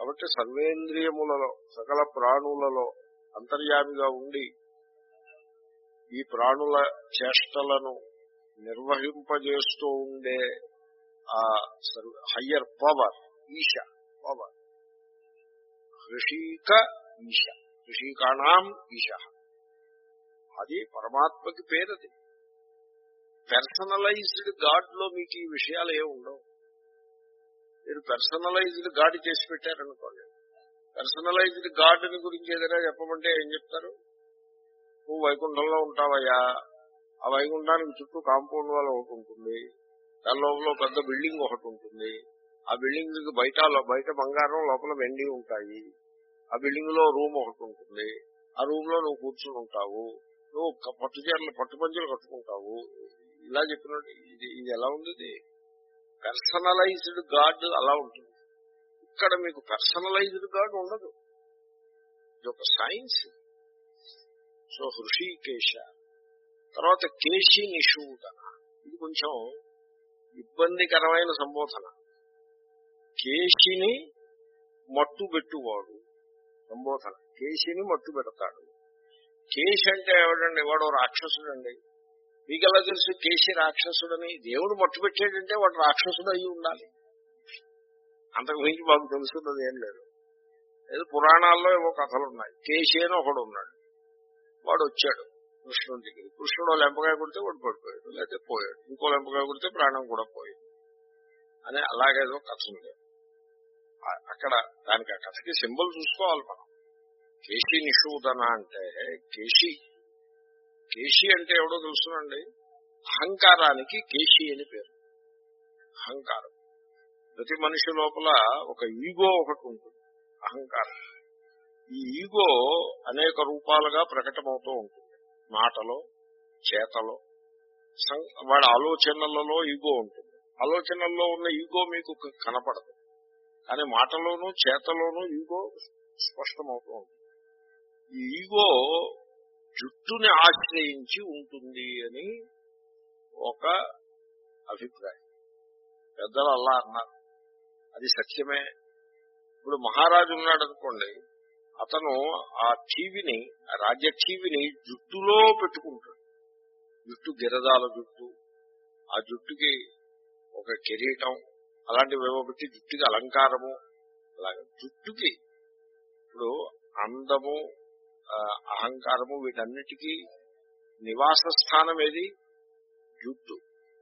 కాబట్టి సర్వేంద్రియములలో సకల ప్రాణులలో అంతర్యామిగా ఉండి ఈ ప్రాణుల చేష్టలను నిర్వహింపజేస్తూ ఉండే ఆ హయ్యర్ పవర్ ఈశ పవర్ ఋషిక ఈశ ఋషికాణం ఈశ అది పరమాత్మకి పేరది పర్సనలైజ్డ్ గాడ్ లో మీకు ఈ విషయాలు ఏమి ఉండవు మీరు పర్సనలైజ్డ్ గాడ్ చేసి పెట్టారనుకోండి పర్సనలైజ్డ్ గాడ్ గురించి ఏదైనా చెప్పమంటే ఏం చెప్తారు నువ్వు వైకుంఠంలో ఉంటావయ్యా ఆ వైకుంఠానికి చుట్టూ కాంపౌండ్ వాల్ ఒకటి ఉంటుంది దాని లోపల పెద్ద బిల్డింగ్ ఒకటి ఉంటుంది ఆ బిల్డింగ్ బయట బయట బంగారం లోపల వెండి ఉంటాయి ఆ బిల్డింగ్ లో రూమ్ ఒకటి ఉంటుంది ఆ రూమ్ లో నువ్వు కూర్చుని ఉంటావు నువ్వు క- పట్టు చీరలు పట్టు పంచులు కట్టుకుంటావు ఇలా చెప్పినట్టు ఇది ఇది ఎలా ఉంది పర్సనలైజ్డ్ గాడ్ అలా ఉంటుంది ఇక్కడ మీకు పర్సనలైజ్డ్ గాడ్ ఉండదు ఇది ఒక సైన్స్ సో హృషికేశ తర్వాత కేశి నిషూదన ఇది కొంచెం ఇబ్బందికరమైన సంబోధన కేశిని మట్టు పెట్టువాడు సంబోధన కేశిని మట్టు పెడతాడు కేశి అంటే ఎవడండి వాడు రాక్షసుడండి మీకెలా తెలుసు కేశి రాక్షసుడని దేవుడు మట్టు పెట్టాడంటే వాడు రాక్షసుడు అయి ఉండాలి అంతకు మించి మాకు తెలుసున్నది ఏం లేదు ఏదో పురాణాల్లో ఏవో కథలు ఉన్నాయి కేశి అని ఒకడు ఉన్నాడు వాడు వచ్చాడు కృష్ణుడి దగ్గర కృష్ణుడు లెంపకాయ కొడితే వాడు పడిపోయాడు లేకపోతే పోయాడు ఇంకో లెంపకాయ కొడితే ప్రాణం కూడా పోయింది అని అలాగేదో కథ ఉంది ఆ- అక్కడ దానికి ఆ కథకి సింబల్ చూసుకోవాలి మనం కేశి నిషూదన అంటే కేశి కేశి అంటే ఎవడో తెలుసునండి అహంకారానికి కేశి అని పేరు అహంకారం ప్రతి మనిషి లోపల ఒక ఈగో ఒకటి ఉంటుంది అహంకారం ఈ ఈగో అనేక రూపాలుగా ప్రకటమవుతూ ఉంటుంది మాటలో చేతలో సం- వాడి ఆలోచనలలో ఈగో ఉంటుంది ఆలోచనల్లో ఉన్న ఈగో మీకు క- కనపడదు కానీ మాటలోనూ చేతలోనూ ఈగో స్పష్టమవుతూ ఉంటుంది ఈ ఈగో జుట్టుని ఆశ్రయించి ఉంటుంది అని ఒక అభిప్రాయం పెద్దలు అలా అన్నారు అది సత్యమే ఇప్పుడు మహారాజు ఉన్నాడు అనుకోండి అతను ఆ టీవీని ఆ రాజ్య టీవీని జుట్టులో పెట్టుకుంటాడు జుట్టు గిరదాల జుట్టు ఆ జుట్టుకి ఒక కిరీటం అలాంటివి ఏవో పెట్టి జుట్టుకి అలంకారము అలాగే జుట్టుకి ఇప్పుడు అందము ఆ, అహంకారము వీటన్నిటికీ నివాస స్థానం ఏది జుట్టు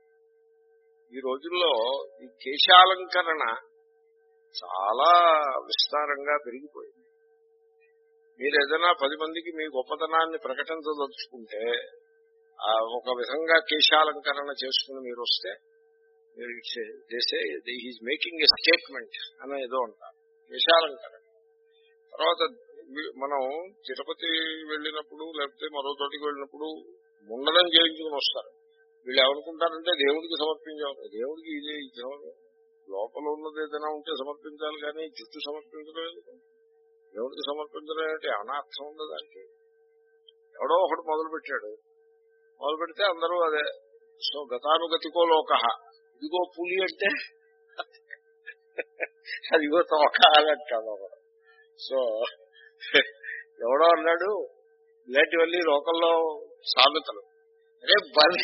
ఈ రోజుల్లో ఈ కేశాలంకరణ చాలా విస్తారంగా పెరిగిపోయింది మీరు ఏదైనా పది మందికి మీ గొప్పతనాన్ని ప్రకటించదలుచుకుంటే ఆ ఒక విధంగా కేశాలంకరణ చేసుకుని మీరు వస్తే మీరు చేసే ఈజ్ మేకింగ్ ఎ స్టేట్మెంట్ అని ఏదో అంటారు కేశాలంకరణ తర్వాత వి- మనం తిరుపతి వెళ్ళినప్పుడు లేకపోతే మరో చోటికి వెళ్ళినప్పుడు ముండనం చేయించుకుని వస్తారు వీళ్ళు ఏమనుకుంటారంటే దేవుడికి సమర్పించాలి దేవుడికి ఇది ఇది సమర్ప- లోపల ఉన్నది ఏదైనా ఉంటే సమర్పించాలి కానీ జుట్టు సమర్పించడం ఎందుకు? దేవుడికి సమర్పించడం అంటే ఏమైనా అర్థం ఉందా దానికి ఎవడో ఒకటి మొదలు పెట్టాడు మొదలు పెడితే అందరూ అదే సో గతానుగతికో లోక ఇదిగో పులి అంటే అదిగో తోక అని అంటాడు ఒకడు. సో ఎవడో అన్నాడు ఇలాంటివన్నీ లోకల్లో సామెతలు అరే బలి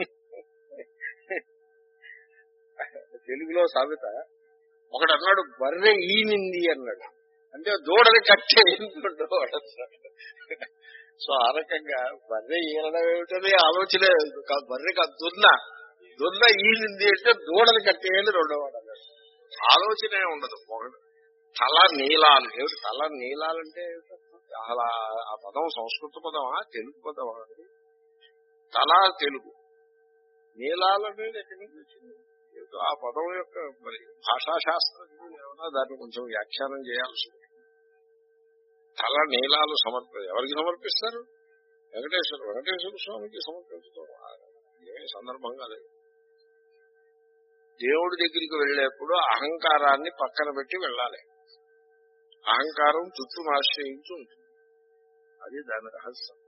తెలుగులో సామెత ఒకడు అన్నాడు బర్రె ఈనింది అన్నాడు అంటే దూడని కట్టేయండు సో ఆ రకంగా బర్రె ఈనడం ఏమిటని ఆలోచనే కా- బర్రె కాదు దున్న దున్న ఈనింది అంటే దూడని కట్టేయాలి రెండో వాడు అన్నాడు ఆలోచనే ఉండదు ఒకడు తల నీలాలు ఏమిటి తల నీలాలంటే ఏమిటి? అలా ఆ పదం సంస్కృత పదమా తెలుగు పదమా అది? తల తెలుగు నీలాలనేది ఎక్కడి నుంచి వచ్చింది ఏమిటో ఆ పదం యొక్క మరి భాషా శాస్త్రజ్ఞులు ఏమన్నా దాన్ని కొంచెం వ్యాఖ్యానం చేయాల్సి ఉంది తల నీలాలు సమర్ప ఎవరికి సమర్పిస్తారు వెంకటేశ్వర వెంకటేశ్వర స్వామికి సమర్పించడం ఏ సందర్భంగా లేదు దేవుడి దగ్గరికి వెళ్ళేప్పుడు అహంకారాన్ని పక్కన పెట్టి వెళ్ళాలి అహంకారం చుట్టూను ఆశ్రయించి ఉంటుంది అది దాని రహస్యం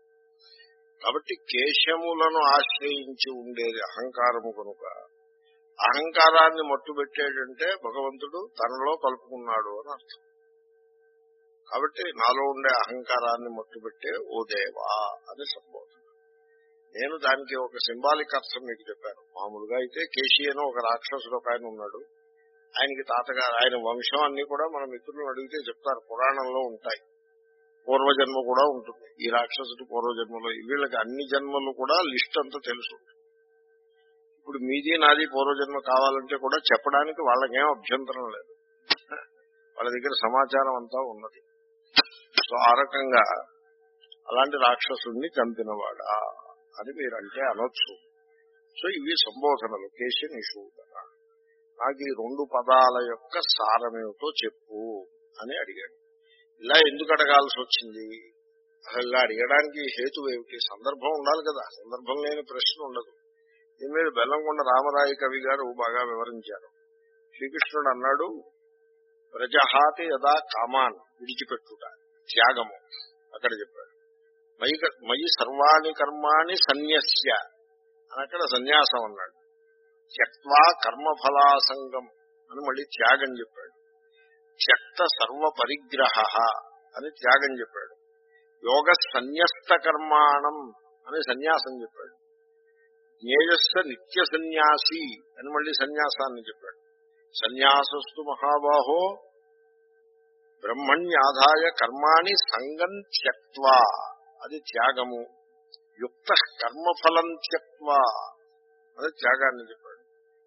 కాబట్టి కేశములను ఆశ్రయించి ఉండేది అహంకారము కనుక అహంకారాన్ని మట్టుబెట్టేటంటే భగవంతుడు తనలో కలుపుకున్నాడు అని అర్థం కాబట్టి నాలో ఉండే అహంకారాన్ని మట్టుబెట్టే ఓ దేవా అని సంబోధన నేను దానికి ఒక సింబాలిక్ అర్థం మీకు చెప్పాను మామూలుగా అయితే కేశీ అని ఒక రాక్షసుడు ఒక ఆయన ఉన్నాడు ఆయనకి తాతగారు ఆయన వంశం అన్ని కూడా మన మిత్రులను అడిగితే చెప్తారు పురాణంలో ఉంటాయి పూర్వజన్మ కూడా ఉంటుంది ఈ రాక్షసుడి పూర్వజన్మలో వీళ్ళకి అన్ని జన్మలు కూడా లిస్ట్ అంతా తెలుసు ఇప్పుడు మీది నాది పూర్వజన్మ కావాలంటే కూడా చెప్పడానికి వాళ్ళకేం అభ్యంతరం లేదు వాళ్ళ దగ్గర సమాచారం అంతా ఉన్నది సో ఆ రకంగా అలాంటి రాక్షసుడిని చంపినవాడా అని మీరంటే అనొచ్చు సో ఇవి సంబోధనలు కేశ నిషూదన నాకు ఈ రెండు పదాల యొక్క సారమేమిటో చెప్పు అని అడిగాడు ఇలా ఎందుకు అడగాల్సి వచ్చింది అసలు ఇలా అడగడానికి హేతు ఏమిటి సందర్భం ఉండాలి కదా సందర్భం లేని ప్రశ్న ఉండదు దీని మీద బెల్లంకొండ రామరాయ కవి గారు బాగా వివరించారు శ్రీకృష్ణుడు అన్నాడు ప్రజహాతి యదా కామాన్ విడిచిపెట్టుట త్యాగము అక్కడ చెప్పాడు మయి మయి సర్వాణి కర్మాణి సన్యస్య అని అక్కడ సన్యాసం అన్నాడు త్యక్వా కర్మఫలాసంగం అని మళ్ళీ త్యాగం చెప్పాడు త్యక్త సర్వ పరిగ్రహ అని త్యాగం చెప్పాడు యోగ సన్యస్త కర్మాణం అని సన్యాసం చెప్పాడు జ్ఞేయస్స నిత్య సన్యాసి అని మళ్ళీ సన్యాసాన్ని చెప్పాడు సన్యాసస్తు మహాబాహో బ్రహ్మణ్యాధాయ కర్మాణి సంగం త్యక్వా అది త్యాగము యుక్త కర్మఫలం త్యక్వా అది త్యాగాన్ని చెప్పాడు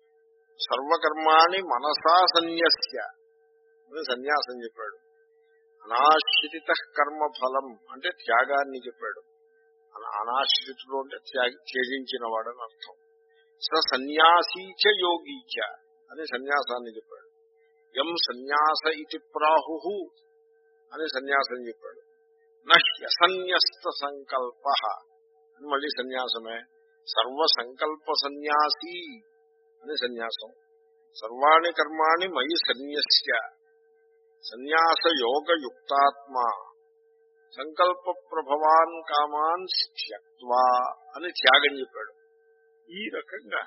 సర్వకర్మాణి మనసా సన్యస్య అని సన్యాసం చెప్పాడు అనాశ్రిత కర్మఫలం అంటే త్యాగాన్ని చెప్పాడు అనాశ్రితుడు అంటే త్యజించిన వాడని అర్థం స సన్యాసీచ యోగీచ అని సన్యాసాన్ని చెప్పాడు ఎం సన్యాస ఇది ప్రాహు అని సన్యాసం చెప్పాడు నహ్యసన్యస్త సంకల్ప అని మళ్ళీ సన్యాసమే సర్వ సంకల్ప సన్యాసి అని సన్యాసం సర్వాణి కర్మాణి మయి సన్యస్య సన్యాస యోగ యుక్తాత్మ సంకల్ప ప్రభవాన్ కామాన్ త్యక్వా అని త్యాగం చెప్పాడు ఈ రకంగా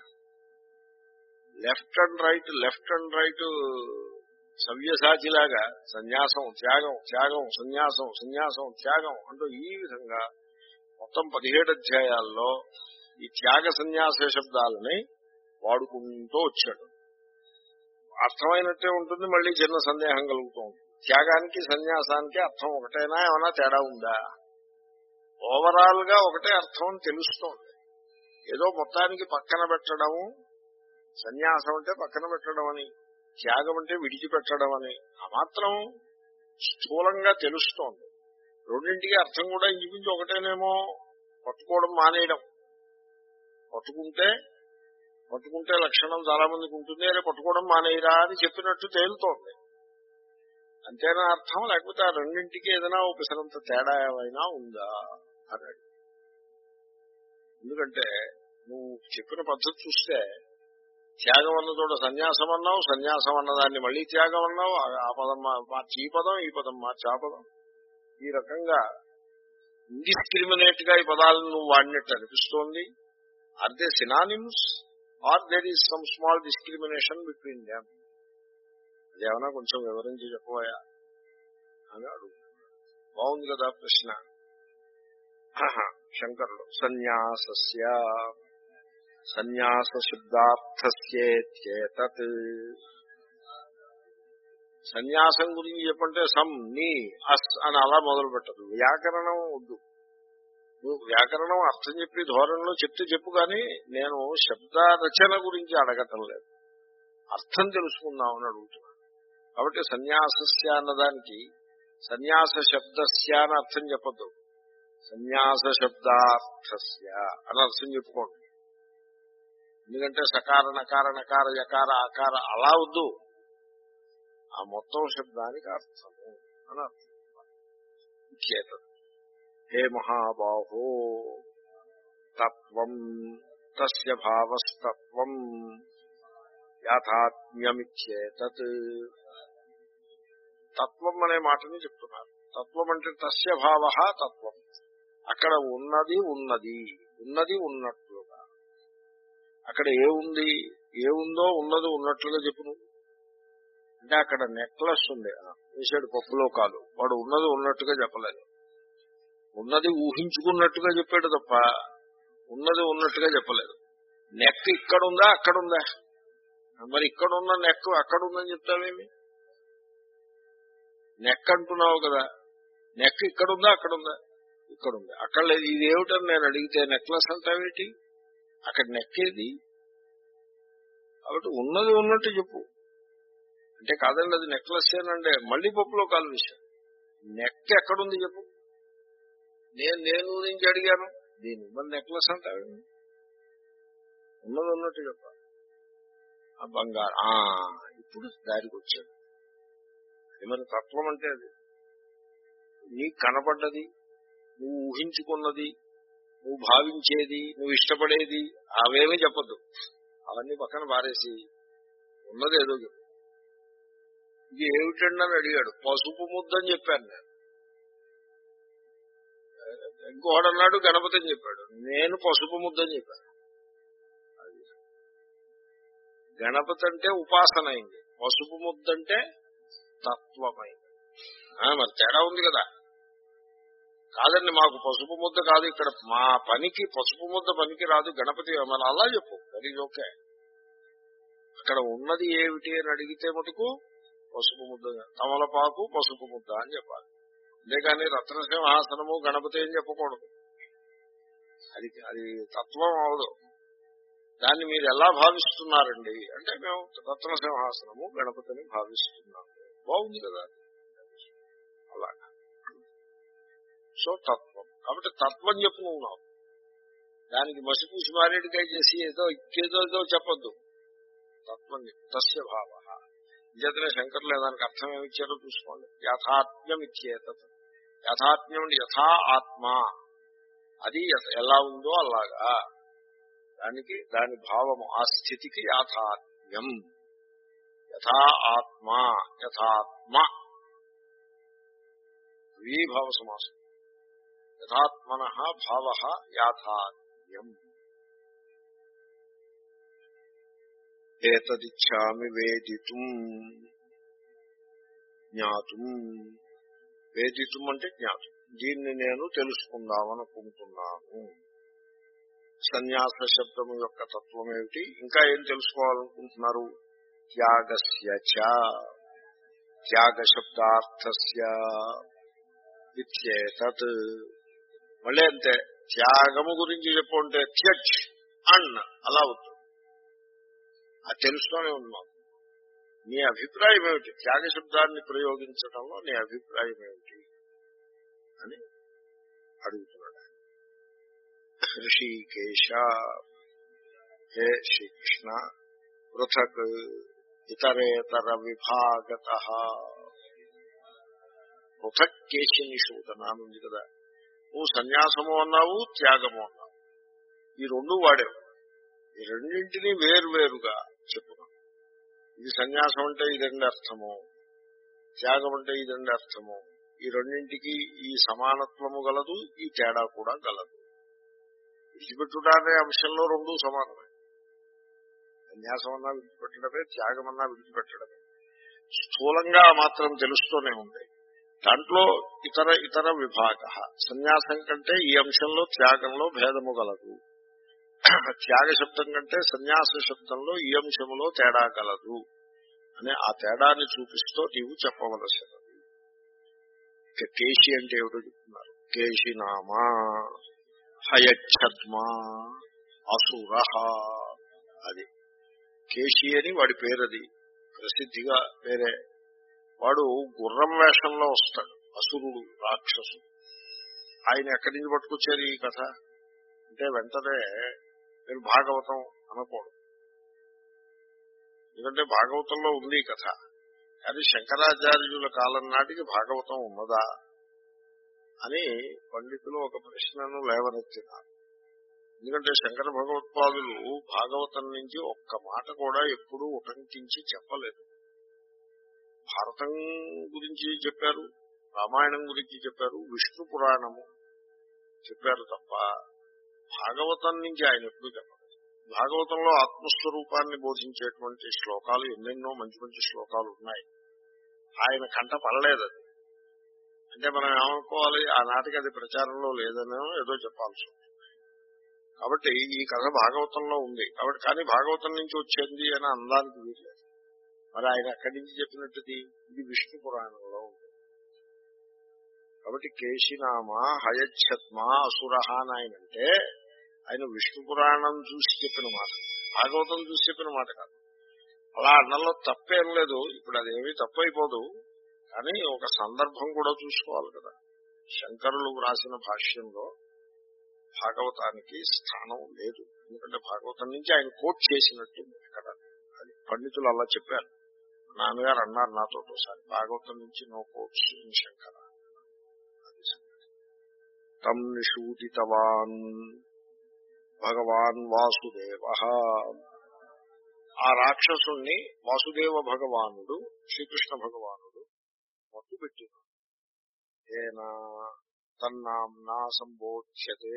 left and right left and right సవ్యసాచిలాగా సన్యాసం త్యాగం త్యాగం సన్యాసం సన్యాసం త్యాగం అంటూ ఈ విధంగా మొత్తం పదిహేడు అధ్యాయాల్లో ఈ త్యాగ సన్యాస శబ్దాలని వాడుకుంటూ వచ్చాడు అర్థమైనట్టే ఉంటుంది మళ్ళీ చిన్న సందేహం కలుగుతూ ఉంటుంది త్యాగానికి సన్యాసానికి అర్థం ఒకటైనా ఏమైనా తేడా ఉందా ఓవరాల్ గా ఒకటే అర్థం అని తెలుస్తోంది ఏదో మొత్తానికి పక్కన పెట్టడము సన్యాసం అంటే పక్కన పెట్టడం అని త్యాగం అంటే విడిచిపెట్టడం అని ఆ మాత్రం స్థూలంగా తెలుస్తోంది రెండింటికి అర్థం కూడా ఇంచుమించు ఒకటేనేమో పట్టుకోవడం మానేయడం పట్టుకుంటే పట్టుకుంటే లక్షణం చాలా మందికి ఉంటుంది అరే పట్టుకోవడం మానేయరా అని చెప్పినట్టు తేలుతోంది అంతేనా అర్థం లేకపోతే ఆ రెండింటికి ఏదైనా ఒకసారంత తేడా ఏమైనా ఉందా అన్నాడు ఎందుకంటే నువ్వు చెప్పిన పద్ధతి చూస్తే త్యాగం అన్న చోట సన్యాసం అన్నావు సన్యాసం అన్నదాన్ని మళ్ళీ త్యాగం అన్నావు ఆ పదం మార్చి ఈ పదం ఈ పదం మార్చి ఆ పదం ఈ రకంగా ఇండిస్క్రిమినేట్ గా ఈ పదాలను నువ్వు వాడినట్టు అనిపిస్తోంది are they synonyms are there is some small discrimination between them అదేమన్నా కొంచెం వివరించి చెప్పబోయా అని అడుగు బాగుంది కదా ప్రశ్న శంకరుడు సన్యాసస్య సన్యాస శబ్దార్థస్యేతత్ సన్యాసం గురించి చెప్పంటే సమ్ నీ అస్ అని అలా మొదలు పెట్టదు వ్యాకరణం వద్దు నువ్వు వ్యాకరణం అర్థం చెప్పి ధోరణిలో చెప్తే చెప్పు కానీ నేను శబ్ద రచన గురించి అడగటం లేదు అర్థం తెలుసుకుందామని అడుగుతున్నాను కాబట్టి సన్యాసస్య అన్నదానికి సన్యాస శబ్దస్య అని అర్థం చెప్పద్దు సన్యాస శబ్దార్థస్య అని అర్థం చెప్పుకోండి ఎందుకంటే సకార నకార నకార యకార ఆకార అలా వద్దు ఆ మొత్తం శబ్దానికి అర్థము అని అర్థం చేత హే మహాబాహో తత్వం తస్య భావస్తత్వం యాథాత్మ్యమిచ్చేతత్ తత్వం అనే మాటని చెప్తున్నారు తత్వం అంటే తస్య భావ తత్వం అక్కడ ఉన్నది ఉన్నది ఉన్నది ఉన్నట్లుగా అక్కడ ఏముంది ఏముందో ఉన్నది ఉన్నట్లుగా చెప్పు నువ్వు అంటే అక్కడ నెక్లెస్ ఉంది ఆ, వేసాడు పప్పులో కాలు వాడు ఉన్నది ఉన్నట్టుగా చెప్పలేదు ఉన్నది ఊహించుకున్నట్టుగా చెప్పాడు తప్ప ఉన్నది ఉన్నట్టుగా చెప్పలేదు నెక్ ఇక్కడ ఉందా అక్కడ ఉందా మరి ఇక్కడ ఉన్న నెక్ అక్కడ ఉందని చెప్తావేమి నెక్ అంటున్నావు కదా నెక్ ఇక్కడ ఉందా అక్కడ ఉందా ఇక్కడ ఉంది అక్కడ లేదు ఇది ఏమిటని నేను అడిగితే నెక్లెస్ అంటావేటి అక్కడ నెక్ ఏది కాబట్టి ఉన్నది ఉన్నట్టు చెప్పు అంటే కాదండి అది నెక్లెస్ ఏనంటే మళ్ళీ పప్పులో కాలు విషయం నెక్ ఎక్కడుంది చెప్పు నేను నేను నుంచి అడిగాను దీని మరి నెక్లెస్ అంటావు ఉన్నది ఉన్నట్టు చెప్ప ఆ బంగారు ఆ ఇప్పుడు దారికి వచ్చాడు ఏమైనా తత్వం అంటే అది నీకు కనపడ్డది నువ్వు ఊహించుకున్నది నువ్వు భావించేది నువ్వు ఇష్టపడేది అవేమీ చెప్పద్దు అవన్నీ పక్కన పారేసి ఉన్నది ఏదో చెప్పు ఇది ఏమిటండి అని అడిగాడు పసుపు ముద్ద అని చెప్పాను నేను ఇంకోడు అన్నాడు గణపతి అని చెప్పాడు నేను పసుపు ముద్ద అని చెప్పాను అది. గణపతి అంటే ఉపాసన అయింది పసుపు ముద్ద అంటే తత్వమైంది ఆ, మరి తేడా ఉంది కదా కాదండి మాకు పసుపు ముద్ద కాదు ఇక్కడ మా పనికి పసుపు ముద్ద పనికి రాదు గణపతి మరి అలా చెప్పు దట్ ఈజ్ ఓకే అక్కడ ఉన్నది ఏమిటి అని అడిగితే మటుకు పసుపు ముద్ద తమలపాకు పసుపు ముద్ద అని చెప్పాలి అంతేగాని రత్నసింహాసనము గణపతి అని చెప్పకూడదు అది అది తత్వం అవదు దాన్ని మీరు ఎలా భావిస్తున్నారండి అంటే మేము రత్నసింహాసనము గణపతిని భావిస్తున్నాము బాగుంది కదా అలాగా సో తత్వం కాబట్టి తత్వం చెప్పు నువ్వు నాకు దానికి మసిపూసి మారేడుకాయ చేసి ఏదో ఇంకేదో ఏదో చెప్పొద్దు తత్వం చెప్పు తస్య భావ నిజతనే శంకర్లు దానికి అర్థం ఏమి ఇచ్చారో చూసుకోండి యథాత్మ్యం ఇచ్చేత యథాత్మ్యం అంటే యథా ఆత్మ అది యథ- ఎలా ఉందో అలాగా దానికి దాని భావము ఆ స్థితికి యాథాత్మ్యం యథా ఆత్మ యథాత్మ విభావ సమాసం యథాత్మన భావ యాథాత్మ్యం ఏతదిచ్చామి వేదితుం జ్ఞాతుం వేదితుం అంటే జ్ఞాతం దీన్ని నేను తెలుసుకుందామనుకుంటున్నాను సన్యాస శబ్దము యొక్క తత్వం ఏమిటి ఇంకా ఏం తెలుసుకోవాలనుకుంటున్నారు త్యాగస్య చ త్యాగ శబ్దార్థస్య ఇత్యేతత్ మళ్ళీ అంతే త్యాగము గురించి చెప్పు అంటే త్యజ్ అన్న అలా అవుతుంది అది తెలుసుకునే ఉన్నాం నీ అభిప్రాయం ఏమిటి త్యాగ శబ్దాన్ని ప్రయోగించడంలో నీ అభిప్రాయం ఏమిటి అని అడుగుతున్నాడు ఆయన. ఋషికేశ హే శ్రీకృష్ణ పృథక్ ఇతరేతర విభాగత పృథక్ కేశి నిషూదన అని ఉంది కదా నువ్వు సన్యాసము అన్నావు త్యాగము అన్నావు ఈ రెండు వాడేవు ఈ రెండింటినీ వేరువేరుగా చెప్పుకున్నాం ఇది సన్యాసం అంటే ఇదండి అర్థము త్యాగం అంటే ఇదండి అర్థము ఈ రెండింటికి ఈ సమానత్వము గలదు ఈ తేడా కూడా గలదు విడిచిపెట్టుట అనే అంశంలో రెండు సమానమే సన్యాసం అన్నా విడిచిపెట్టడమే త్యాగం అన్నా విడిచిపెట్టడమే స్థూలంగా మాత్రం తెలుస్తూనే ఉంది దాంట్లో ఇతర ఇతర విభాగ సన్యాసం కంటే ఈ అంశంలో త్యాగంలో భేదము గలదు త్యాగ శబ్దం కంటే సన్యాస శబ్దంలో ఈ అంశములో తేడా గలదు అనే ఆ తేడాన్ని చూపిస్తూ నీవు చెప్పవలసినది ఇక కేశి అంటే ఏమిటో చెప్తున్నారు కేశి నామా హయచ్ఛద్మా అసుర అది కేశి అని వాడి పేరది ప్రసిద్ధిగా పేరే వాడు గుర్రం వేషంలో వస్తాడు అసురుడు రాక్షసుడు ఆయన ఎక్కడి నుంచి పట్టుకొచ్చారు ఈ కథ అంటే వెంటనే మీరు భాగవతం అనకూడదు ఎందుకంటే భాగవతంలో ఉంది ఈ కథ కానీ శంకరాచార్యుల కాలం నాటికి భాగవతం ఉన్నదా అని పండితులు ఒక ప్రశ్నను లేవనెత్తినారు ఎందుకంటే శంకర భగవత్పాదులు భాగవతం నుంచి ఒక్క మాట కూడా ఎప్పుడూ ఉటంకించి చెప్పలేదు భారతం గురించి చెప్పారు రామాయణం గురించి చెప్పారు విష్ణు పురాణము చెప్పారు తప్ప భాగవతం నుంచి ఆయన ఎప్పుడు చెప్పలేదు భాగవతంలో ఆత్మస్వరూపాన్ని బోధించేటువంటి శ్లోకాలు ఎన్నెన్నో మంచి మంచి శ్లోకాలు ఉన్నాయి ఆయన కంట పడలేదు అది అంటే మనం ఏమనుకోవాలి ఆనాటికి అది ప్రచారంలో లేదనో ఏదో చెప్పాల్సి ఉంటుంది కాబట్టి ఈ కథ భాగవతంలో ఉంది కాబట్టి కానీ భాగవతం నుంచి వచ్చింది అని అనడానికి వీల్లేదు మరి ఆయన ఎక్కడి నుంచి చెప్పినట్టుది ఇది విష్ణు పురాణంలో ఉంది కాబట్టి కేశినామ హయచ్ఛత్మ అసురహ అని ఆయన అంటే ఆయన విష్ణు పురాణం చూసి చెప్పిన మాట భాగవతం చూసి చెప్పిన మాట కాదు అలా అన్నంలో తప్పేం లేదు ఇప్పుడు అదేమీ తప్పైపోదు కానీ ఒక సందర్భం కూడా చూసుకోవాలి కదా శంకరులు వ్రాసిన భాష్యంలో భాగవతానికి స్థానం లేదు ఎందుకంటే భాగవతం నుంచి ఆయన కోట్ చేసినట్టు ఇక్కడ అది పండితులు అలా చెప్పారు నాన్నగారు అన్నారు నాతో ఒకసారి భాగవతం నుంచి నో కోట్స్ ఇన్ శంకర అది సంగతి. తం నిషూదితవాన్ భగవాన్ వాసుదేవ ఆ రాక్షసుణ్ణి వాసుదేవ భగవానుడు శ్రీకృష్ణ భగవానుడు మత్తు పెట్టినాడు ఏనా తన్నాంనా సంబోధ్యతే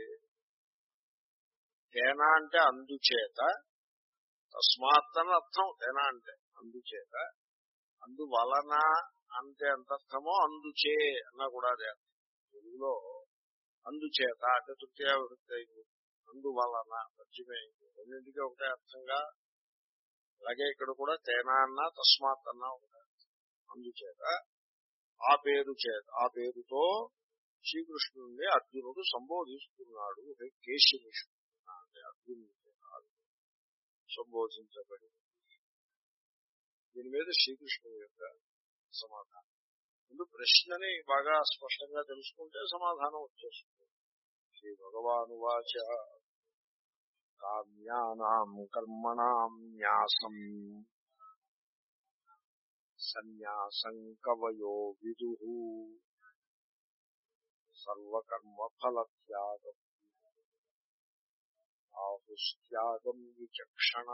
తేనా అంటే అందుచేత తస్మాత్ అని అర్థం తేనా అంటే అందుచేత అందువలన అంటే ఎంత అర్థమో అందుచే అన్నా కూడా అదే అర్థం తెలుగులో అందుచేత అంటే తృతీయ వృత్తి అయింది అందువలన పశ్చిమే అయింది రెండింటికి ఒకటే అర్థంగా అలాగే ఇక్కడ కూడా తేనా అన్నా తస్మాత్ అన్నా ఒకటే అర్థం అందుచేత ఆ పేరు చేత ఆ పేరుతో శ్రీకృష్ణుడిని అర్జునుడు సంబోధిస్తున్నాడు హే కేశినిషుడు అంటే అర్జునుడి కాదు సంబోధించబడి దీని మీద శ్రీకృష్ణుడి యొక్క సమాధానం ముందు ప్రశ్నని బాగా స్పష్టంగా తెలుసుకుంటే సమాధానం వచ్చేస్తుంది శ్రీ భగవాను వాచ కామ్యానాం కర్మణాం న్యాసం సన్యాసం కవయో విదు సర్వకర్మ ఫలత్యాగం ఆహుస్త్యాగం విచక్షణ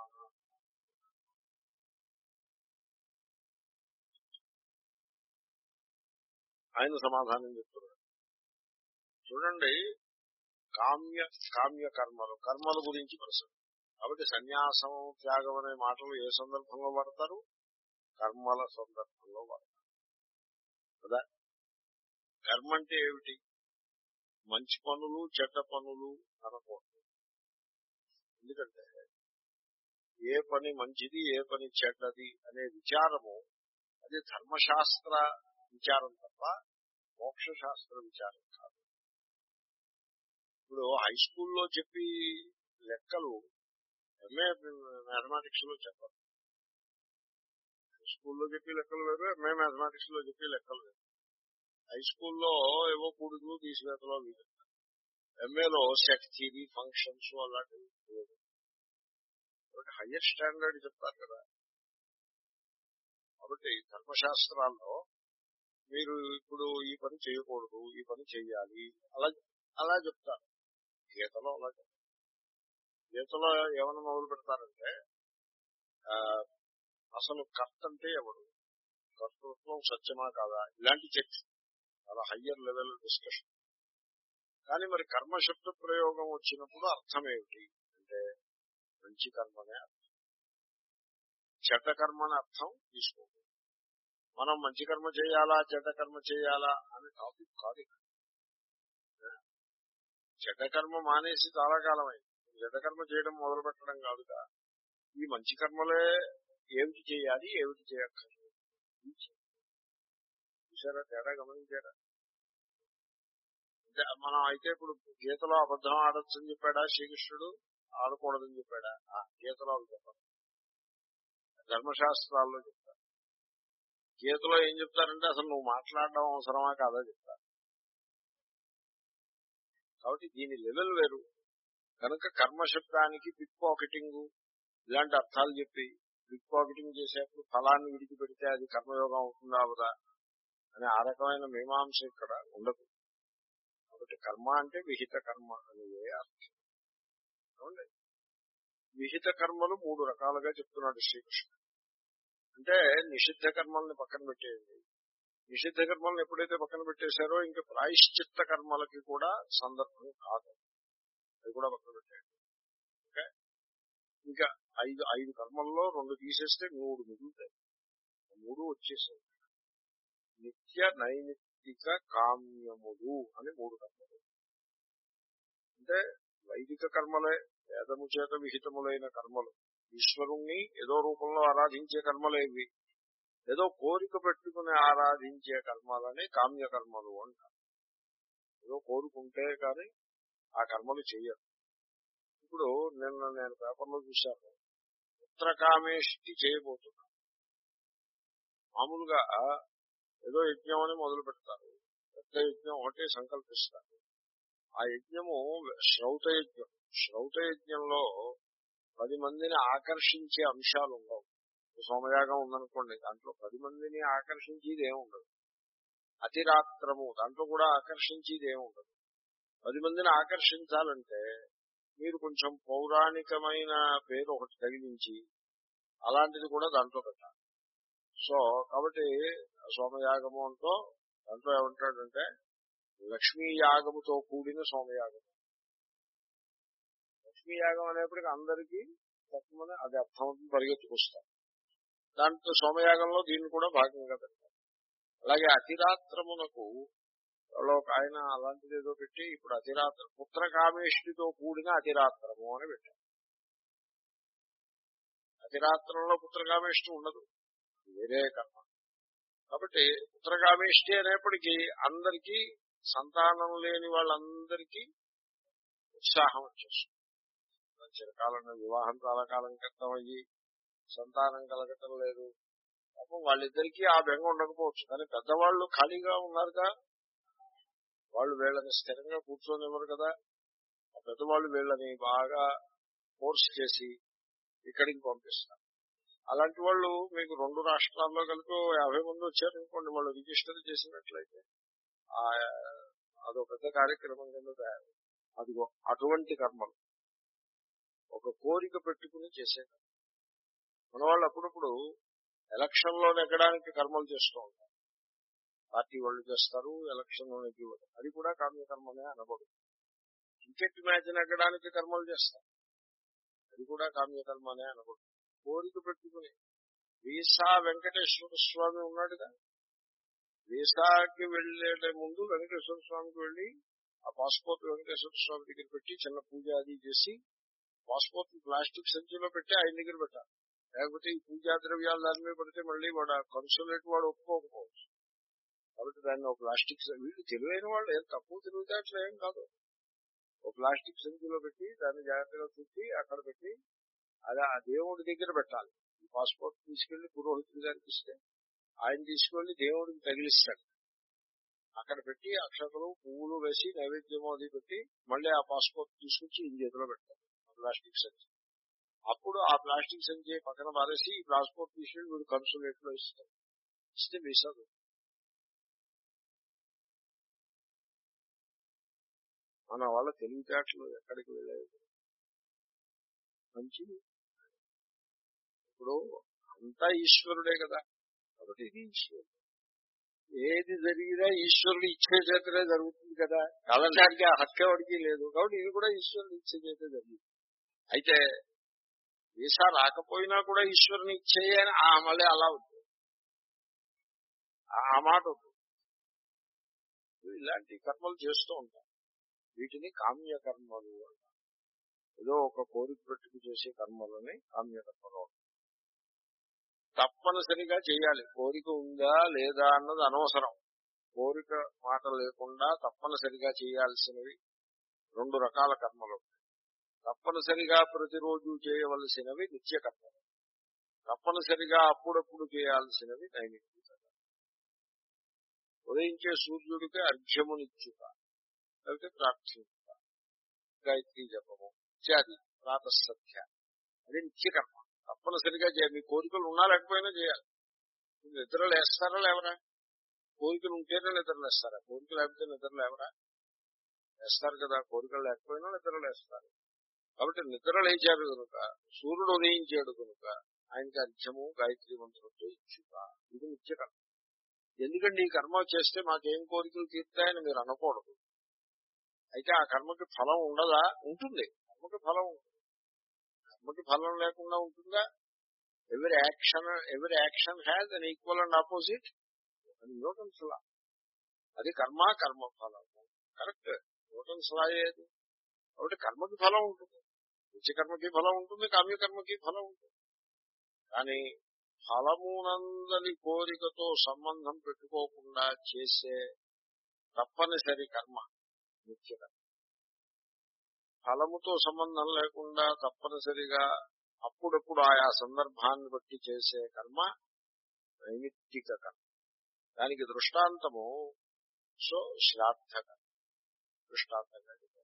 ఆయన సమాధానం చెప్తున్నారు చూడండి కామ్య కామ్య కర్మలు కర్మల గురించి ప్రశ్న కాబట్టి సన్యాసం త్యాగం అనే మాటలు ఏ సందర్భంలో వాడతారు కర్మల సందర్భంలో వాడతారు కదా కర్మ అంటే ఏమిటి మంచి పనులు చెడ్డ పనులు అనకూడదు ఎందుకంటే ఏ పని మంచిది ఏ పని చెడ్డది అనే విచారము అది ధర్మశాస్త్ర విచారం తప్ప మోక్షశాస్త్ర విచారం కాదు ఇప్పుడు హై స్కూల్లో చెప్పి లెక్కలు ఎంఏ మ్యాథమెటిక్స్ లో చెప్పరు హై స్కూల్లో చెప్పి లెక్కలు వేరు ఎంఏ మ్యాథమెటిక్స్ లో చెప్పి లెక్కలు వేరు హై స్కూల్లో ఏవో కూడుకులు తీసివేతలో వీలు ఎంఏలో సెట్ థియరీ ఫంక్షన్స్ అలాంటివి లేదు కాబట్టి హయ్యర్ స్టాండర్డ్ చెప్తారు కదా కాబట్టి ధర్మశాస్త్రాల్లో మీరు ఇప్పుడు ఈ పని చేయకూడదు ఈ పని చెయ్యాలి అలా అలా చెప్తారు గీతలో అలా చెప్తారు గీతలో ఏమైనా మొదలు పెడతారంటే ఆ, అసలు కర్త అంటే ఎవడు కర్తృత్వం సత్యమా కాదా ఇలాంటి చర్చ చాలా హయ్యర్ లెవెల్ డిస్కషన్ కానీ మరి కర్మశబ్ద ప్రయోగం వచ్చినప్పుడు అర్థం ఏమిటి అంటే మంచి కర్మనే అర్థం చెడ్డ కర్మని అర్థం తీసుకోకూడదు మనం మంచి కర్మ చేయాలా చెడ్డ కర్మ చేయాలా అనే టాపిక్ కాదు ఇక్కడ. చెడ్డ కర్మ మానేసి చాలా కాలం అయింది చెడ్డ కర్మ చేయడం మొదలు పెట్టడం కాదుగా ఈ మంచి కర్మలే ఏమిటి చేయాలి ఏమిటి చేయక్కర్లేదు ఇది చేయాలి. చూసారా తేడా గమనించారా అంటే మనం అయితే ఇప్పుడు గీతలో అబద్ధం ఆడొచ్చని చెప్పాడా శ్రీకృష్ణుడు ఆడకూడదని చెప్పాడా ఆ, గీతలో అది చెప్పారు ధర్మశాస్త్రాల్లో చెప్తారు గీతలో ఏం చెప్తారంటే అసలు నువ్వు మాట్లాడడం అవసరమా కాదా చెప్తారు కాబట్టి దీని లెవెల్ వేరు కనుక కర్మశబ్దానికి పిక్ పాకెటింగ్ ఇలాంటి అర్థాలు చెప్పి పిక్ పాకెటింగ్ చేసేప్పుడు ఫలాన్ని విడిచిపెడితే అది కర్మయోగం అవుతుందా అవదా అనే ఆ రకమైన మీమాంస ఇక్కడ ఉండదు కాబట్టి కర్మ అంటే విహిత కర్మ అనేది అర్థం ఏమండి? విహిత కర్మలు మూడు రకాలుగా చెప్తున్నాడు శ్రీకృష్ణ అంటే నిషిద్ధ కర్మల్ని పక్కన పెట్టేయండి నిషిద్ధ కర్మల్ని ఎప్పుడైతే పక్కన పెట్టేశారో ఇంకా ప్రాయశ్చిత్త కర్మలకి కూడా సందర్భం కాదు అది కూడా పక్కన పెట్టేయండి ఓకే ఇంకా ఐదు ఐదు కర్మల్లో రెండు తీసేస్తే మూడు మిగులుతాయి ఆ మూడు వచ్చేసాయి నిత్య నైమిత్తిక కామ్యములు అని మూడు కర్మలు అంటే వైదిక కర్మలే వేదము చేత విహితములైన కర్మలు ఈశ్వరుణ్ణి ఏదో రూపంలో ఆరాధించే కర్మలేవి ఏదో కోరిక పెట్టుకుని ఆరాధించే కర్మలని కామ్య కర్మలు అంటారు ఏదో కోరుకుంటే కానీ ఆ కర్మలు చెయ్యరు ఇప్పుడు నిన్న నేను పేపర్లో చూశాను పుత్రకామేష్టి చేయబోతున్నా మామూలుగా ఏదో యజ్ఞం అని మొదలు పెడతారు పెద్ద యజ్ఞం ఒకటే సంకల్పిస్తారు ఆ యజ్ఞము శ్రౌత యజ్ఞం శ్రౌత యజ్ఞంలో పది మందిని ఆకర్షించే అంశాలు ఉండవు సోమయాగం ఉందనుకోండి దాంట్లో పది మందిని ఆకర్షించేది ఏమి ఉండదు అతిరాత్రము దాంట్లో కూడా ఆకర్షించేది ఏమి ఉండదు పది మందిని ఆకర్షించాలంటే మీరు కొంచెం పౌరాణికమైన పేరు ఒకటి తగిలించి అలాంటిది కూడా దాంట్లో పెట్టాలి సో కాబట్టి సోమయాగము అంటూ దాంట్లో ఏమంటాడంటే లక్ష్మీ యాగముతో కూడిన సోమయాగము లక్ష్మీ యాగం అనేప్పటికీ అందరికీ తక్కువనే అది అర్థమవుతుంది పరిగెత్తుకొస్తారు దాంట్లో సోమయాగంలో దీన్ని కూడా భాగంగా పెడతారు అలాగే అతిరాత్రమునకు ఎవరో ఒక ఆయన అలాంటిది ఏదో పెట్టి ఇప్పుడు అతిరాత్ర పుత్రకామేష్టితో కూడిన అతిరాత్రము అని పెట్టారు అతిరాత్రంలో పుత్రకామేష్టి ఉండదు వేరే కర్మ కాబట్టి పుత్రకామేష్టి అనేప్పటికీ అందరికీ సంతానం లేని వాళ్ళందరికీ ఉత్సాహం వచ్చేస్తుంది చిరకాలంగా వివాహం చాలా కాలం క్రితం అయ్యి సంతానం కలగటం లేదు పాపం వాళ్ళిద్దరికీ ఆ బెంగ ఉండకపోవచ్చు కానీ పెద్దవాళ్ళు ఖాళీగా ఉన్నారుగా వాళ్ళు వీళ్ళని స్థిరంగా కూర్చొనివ్వరు కదా ఆ పెద్దవాళ్ళు వీళ్ళని బాగా ఫోర్స్ చేసి ఇక్కడికి పంపిస్తారు అలాంటి వాళ్ళు మీకు రెండు రాష్ట్రాల్లో కలిపి ఓ యాభై మంది వచ్చారనుకోండి వాళ్ళు రిజిస్టర్ చేసినట్లయితే ఆ అదో పెద్ద కార్యక్రమం కింద తయారు అదిగో అటువంటి కర్మలు ఒక కోరిక పెట్టుకుని చేసే కర్మ. మన వాళ్ళు అప్పుడప్పుడు ఎలక్షన్ లో నెగ్గడానికి కర్మలు చేస్తూ ఉంటారు పార్టీ వాళ్ళు చేస్తారు ఎలక్షన్ లో నెగ్గివ్వడం అది కూడా కామ్యకర్మనే అనకూడదు క్రికెట్ మ్యాచ్ నెగ్గడానికి కర్మలు చేస్తారు అది కూడా కామ్యకర్మనే అనకూడదు కోరిక పెట్టుకుని వీసా వెంకటేశ్వర స్వామి ఉన్నాడుగా వీసాకి వెళ్లే ముందు వెంకటేశ్వర స్వామికి వెళ్లి ఆ పాస్పోర్ట్ వెంకటేశ్వర స్వామి దగ్గర పెట్టి చిన్న పూజ అది చేసి పాస్పోర్ట్ ప్లాస్టిక్ సంచిలో పెట్టి ఆయన దగ్గర పెట్టాలి లేకపోతే ఈ పూజా ద్రవ్యాలు దాని మీద పెడితే మళ్ళీ వాడు కన్సులేట్ వాడు ఒప్పుకోకపోవచ్చు కాబట్టి దాన్ని ఒక ప్లాస్టిక్ సం- వీళ్ళు తెలివైన వాళ్ళు ఏం తక్కువ తిరుగుతే అట్లా ఏం కాదు ఒక ప్లాస్టిక్ సంచిలో పెట్టి దాన్ని జాగ్రత్తగా చుట్టి అక్కడ పెట్టి అది ఆ దేవుడి దగ్గర పెట్టాలి ఈ పాస్పోర్ట్ తీసుకెళ్లి పురోహితుడి గారికి ఇస్తే ఆయన తీసుకెళ్లి దేవుడికి తగిలిస్తాడు అక్కడ పెట్టి అక్షతలు పువ్వులు వేసి నైవేద్యం అది పెట్టి మళ్ళీ ఆ పాస్పోర్ట్ తీసుకొచ్చి ఈ చేతిలో పెడతారు ఆ ప్లాస్టిక్ సంచి అప్పుడు ఆ ప్లాస్టిక్ సంచి పక్కన పారేసి ఈ పాస్పోర్ట్ తీసుకెళ్లి వీడు కన్సులేట్ లో ఇస్తారు ఇస్తే వీసదు మన వాళ్ళ తెలివితేటలు ఎక్కడికి వెళ్ళలేదు మంచి ఇప్పుడు అంతా ఈశ్వరుడే కదా కాబట్టి ఇది ఈశ్వరుడు ఏది జరిగినా ఈశ్వరుడు ఇచ్చే చేతనే జరుగుతుంది కదా కలడానికి ఆ హక్కెవడికి లేదు కాబట్టి ఇది కూడా ఈశ్వరుడు ఇచ్చే చేతే జరిగింది అయితే వీసా రాకపోయినా కూడా ఈశ్వరుని ఇచ్చేయని అని ఆ మళ్ళీ అలా ఉంది ఆ మాట ఉంది ఇలాంటి కర్మలు చేస్తూ ఉంటాం వీటిని కామ్య కర్మలు అంటారు ఏదో ఒక కోరిక పెట్టుకు చేసే కర్మలని కామ్య కర్మలు అంటారు. తప్పనిసరిగా చేయాలి కోరిక ఉందా లేదా అన్నది అనవసరం కోరిక మాట లేకుండా తప్పనిసరిగా చేయాల్సినవి రెండు రకాల కర్మలు ఉంటాయి. తప్పనిసరిగా ప్రతిరోజు చేయవలసినవి నిత్య కర్మలు తప్పనిసరిగా అప్పుడప్పుడు చేయాల్సినవి నైమిత్తిక కర్మలు. ఉదయించే సూర్యుడికి అర్ఘ్యమునిచ్చుట లేకపోతే ప్రార్థించుట గాయత్రి జపము ఇత్యాది ప్రాతసత్య అది నిత్య కర్మ తప్పనిసరిగా చేయాలి మీ కోరికలు ఉన్నా లేకపోయినా చేయాలి మీరు నిద్ర లేస్తారా లేవరా కోరికలు ఉంటేనే నిద్ర లేస్తారా కోరిక లేకపోతే నిద్ర లేవరా లేస్తారు కదా కోరికలు లేకపోయినా నిద్ర లేస్తారు కాబట్టి నిద్ర లేచారు కనుక సూర్యుడు ఉదయించాడు కనుక ఆయనకి అర్ఘ్యము గాయత్రి మంత్రంతో ఇచ్చుట ఇది నిత్య కర్మ ఎందుకంటే ఈ కర్మ చేస్తే మాకేం కోరికలు తీరుతాయని మీరు అనకూడదు అయితే ఆ కర్మకి ఫలం ఉండదా ఉంటుంది కర్మకి ఫలం ఉంటుంది కర్మకి ఫలం లేకుండా ఉంటుందా ఎవరి యాక్షన్ ఎవరి action has an equal and opposite అది న్యూటన్స్ లా అది కర్మ కర్మ ఫలము కరెక్ట్ న్యూటన్స్ లా ఏది కాబట్టి కర్మకి ఫలం ఉంటుంది నిత్యకర్మకి ఫలం ఉంటుంది కామ్యకర్మకి ఫలం ఉంటుంది కానీ ఫలమునందలి కోరికతో సంబంధం పెట్టుకోకుండా చేసే తప్పనిసరి కర్మ నిత్యకర్మ ఫలముతో సంబంధం లేకుండా తప్పనిసరిగా అప్పుడప్పుడు ఆయా సందర్భాన్ని బట్టి చేసే కర్మ నైమిత్తిక కర్మ దానికి దృష్టాంతము సో శ్రాద్ధ కర్మ దృష్టాంతంగా చెప్పారు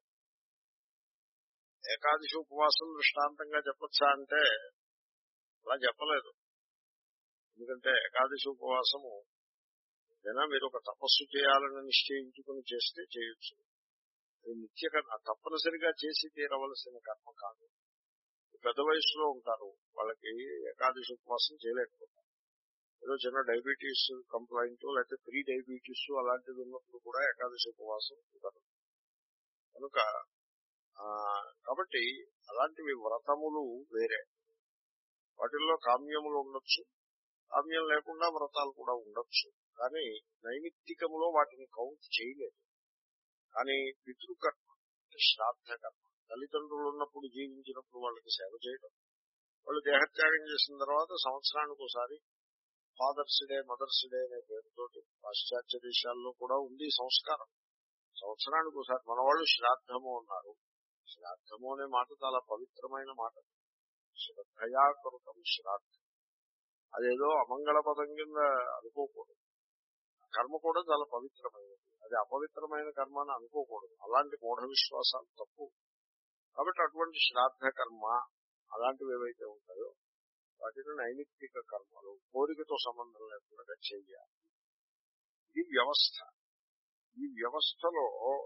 ఏకాదశి ఉపవాసం దృష్టాంతంగా చెప్పచ్చా అంటే అలా చెప్పలేదు ఎందుకంటే ఏకాదశి ఉపవాసము ఏదైనా మీరు ఒక తపస్సు చేయాలని నిశ్చయించుకుని చేస్తే చేయొచ్చు అది నిత్య కర్మ తప్పనిసరిగా చేసి తీరవలసిన కర్మ కాదు పెద్ద వయసులో ఉంటారు వాళ్ళకి ఏకాదశి ఉపవాసం చేయలేకపోతారు ఏదో చిన్న డయాబెటీస్ కంప్లైంట్ లేకపోతే ప్రీ డయాబెటీస్ అలాంటిది ఉన్నప్పుడు కూడా ఏకాదశి ఉపవాసం ఉంటారు కనుక కాబట్టి అలాంటివి వ్రతములు వేరే వాటిల్లో కామ్యములు ఉండొచ్చు కామ్యం లేకుండా వ్రతాలు కూడా ఉండొచ్చు కానీ నైమిత్తికములో వాటిని కౌంట్ చేయలేదు కానీ పితృకర్మ శ్రాద్ధ కర్మ తల్లిదండ్రులు ఉన్నప్పుడు జీవించినప్పుడు వాళ్ళకి సేవ చేయడం వాళ్ళు దేహత్యాగం చేసిన తర్వాత సంవత్సరానికి ఒకసారి ఫాదర్స్ డే మదర్స్ డే అనే పేరుతోటి పాశ్చాత్య దేశాల్లో కూడా ఉంది సంస్కారం సంవత్సరానికి ఒకసారి మన వాళ్ళు శ్రాద్ధము అన్నారు శ్రాద్ధము అనే మాట చాలా పవిత్రమైన మాట శ్రద్ధయాకృతం శ్రాద్ధం అదేదో అమంగళ పదం కింద అనుకోకూడదు కర్మ కూడా చాలా పవిత్రమైనది అది అపవిత్రమైన కర్మ అని అనుకోకూడదు అలాంటి మూఢ విశ్వాసాలు తప్పు కాబట్టి అటువంటి శ్రాద్ధ కర్మ అలాంటివి ఏవైతే ఉంటాయో వాటిని నైమిత్తిక కర్మలు కోరికతో సంబంధం లేకుండా చెయ్యాలి ఇది వ్యవస్థ ఈ వ్యవస్థలో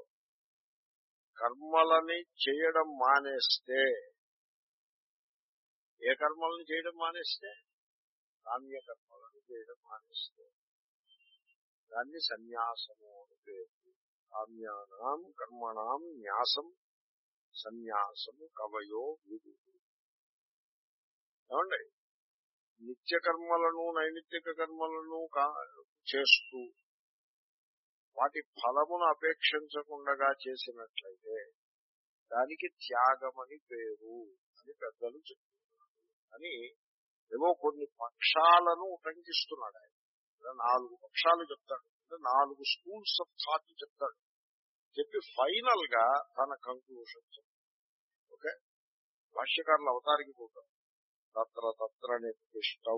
కర్మలని చేయడం మానేస్తే ఏ కర్మలను చేయడం మానేస్తే కామ్య కర్మలను చేయడం మానేస్తే దాన్ని సన్యాసము అని పేరు కామ్యానాం కర్మణాం న్యాసం సన్యాసము కవయో విధు ఏమండి నిత్య కర్మలను నైమిత్తిక కర్మలను చేస్తూ వాటి ఫలమును అపేక్షించకుండా చేసినట్లయితే దానికి త్యాగమని పేరు అని పెద్దలు చెప్తున్నారు అని ఏవో కొన్ని పక్షాలను ఉటంకిస్తున్నాడు ఆయన నాలుగు పక్షాలు చెప్తాడు అంటే నాలుగు స్కూల్స్ ఆఫ్ థాట్ చెప్తాడు చెప్పి ఫైనల్ గా తన కంక్లూషన్ చెప్తాడు ఓకే భాష్యకారులు అవతారికి పోతారు తత్ర తత్ర నిర్దిష్టౌ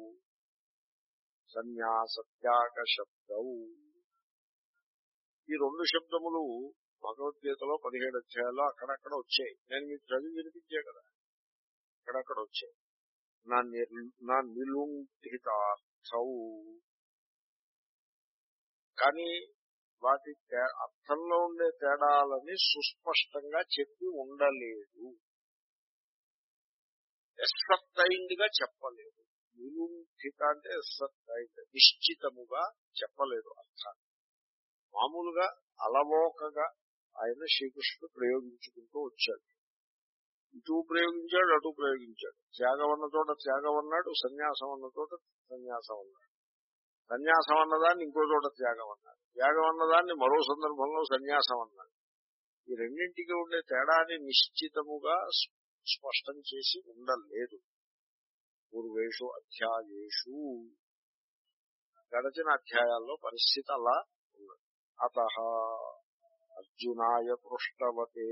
సన్యాసత్యాగ శబ్దౌ ఈ రెండు శబ్దములు భగవద్గీతలో పదిహేడు అధ్యాయాలు అక్కడక్కడ వచ్చాయి నేను మీకు చదివి వినిపించే కదా అక్కడక్కడ వచ్చాయి నా నా నిలుంఠితార్థౌ కానీ వాటి అర్థంలో ఉండే తేడాలని సుస్పష్టంగా చెప్పి ఉండలేదు ఎస్సత్తైండ్ గా చెప్పలేదు నిలుంఠిత అంటే ఎస్సత్తైండ్ నిశ్చితముగా చెప్పలేదు అర్థాన్ని మామూలుగా అలవోకగా ఆయన శ్రీకృష్ణుడు ప్రయోగించుకుంటూ వచ్చాడు ఇటు ప్రయోగించాడు అటు ప్రయోగించాడు త్యాగం అన్న చోట త్యాగం అన్నాడు సన్యాసం అన్న చోట సన్యాసం అన్నాడు సన్యాసం అన్నదాన్ని ఇంకో చోట త్యాగం అన్నాడు త్యాగం అన్నదాన్ని మరో సందర్భంలో సన్యాసం అన్నాడు ఈ రెండింటికి ఉండే తేడాన్ని నిశ్చితముగా స్పష్టం చేసి ఉండలేదు పూర్వేషు అధ్యాయేషు గడచిన అధ్యాయాల్లో పరిస్థితి అలా ఉన్నది అత అర్జునాయ పృష్టవతే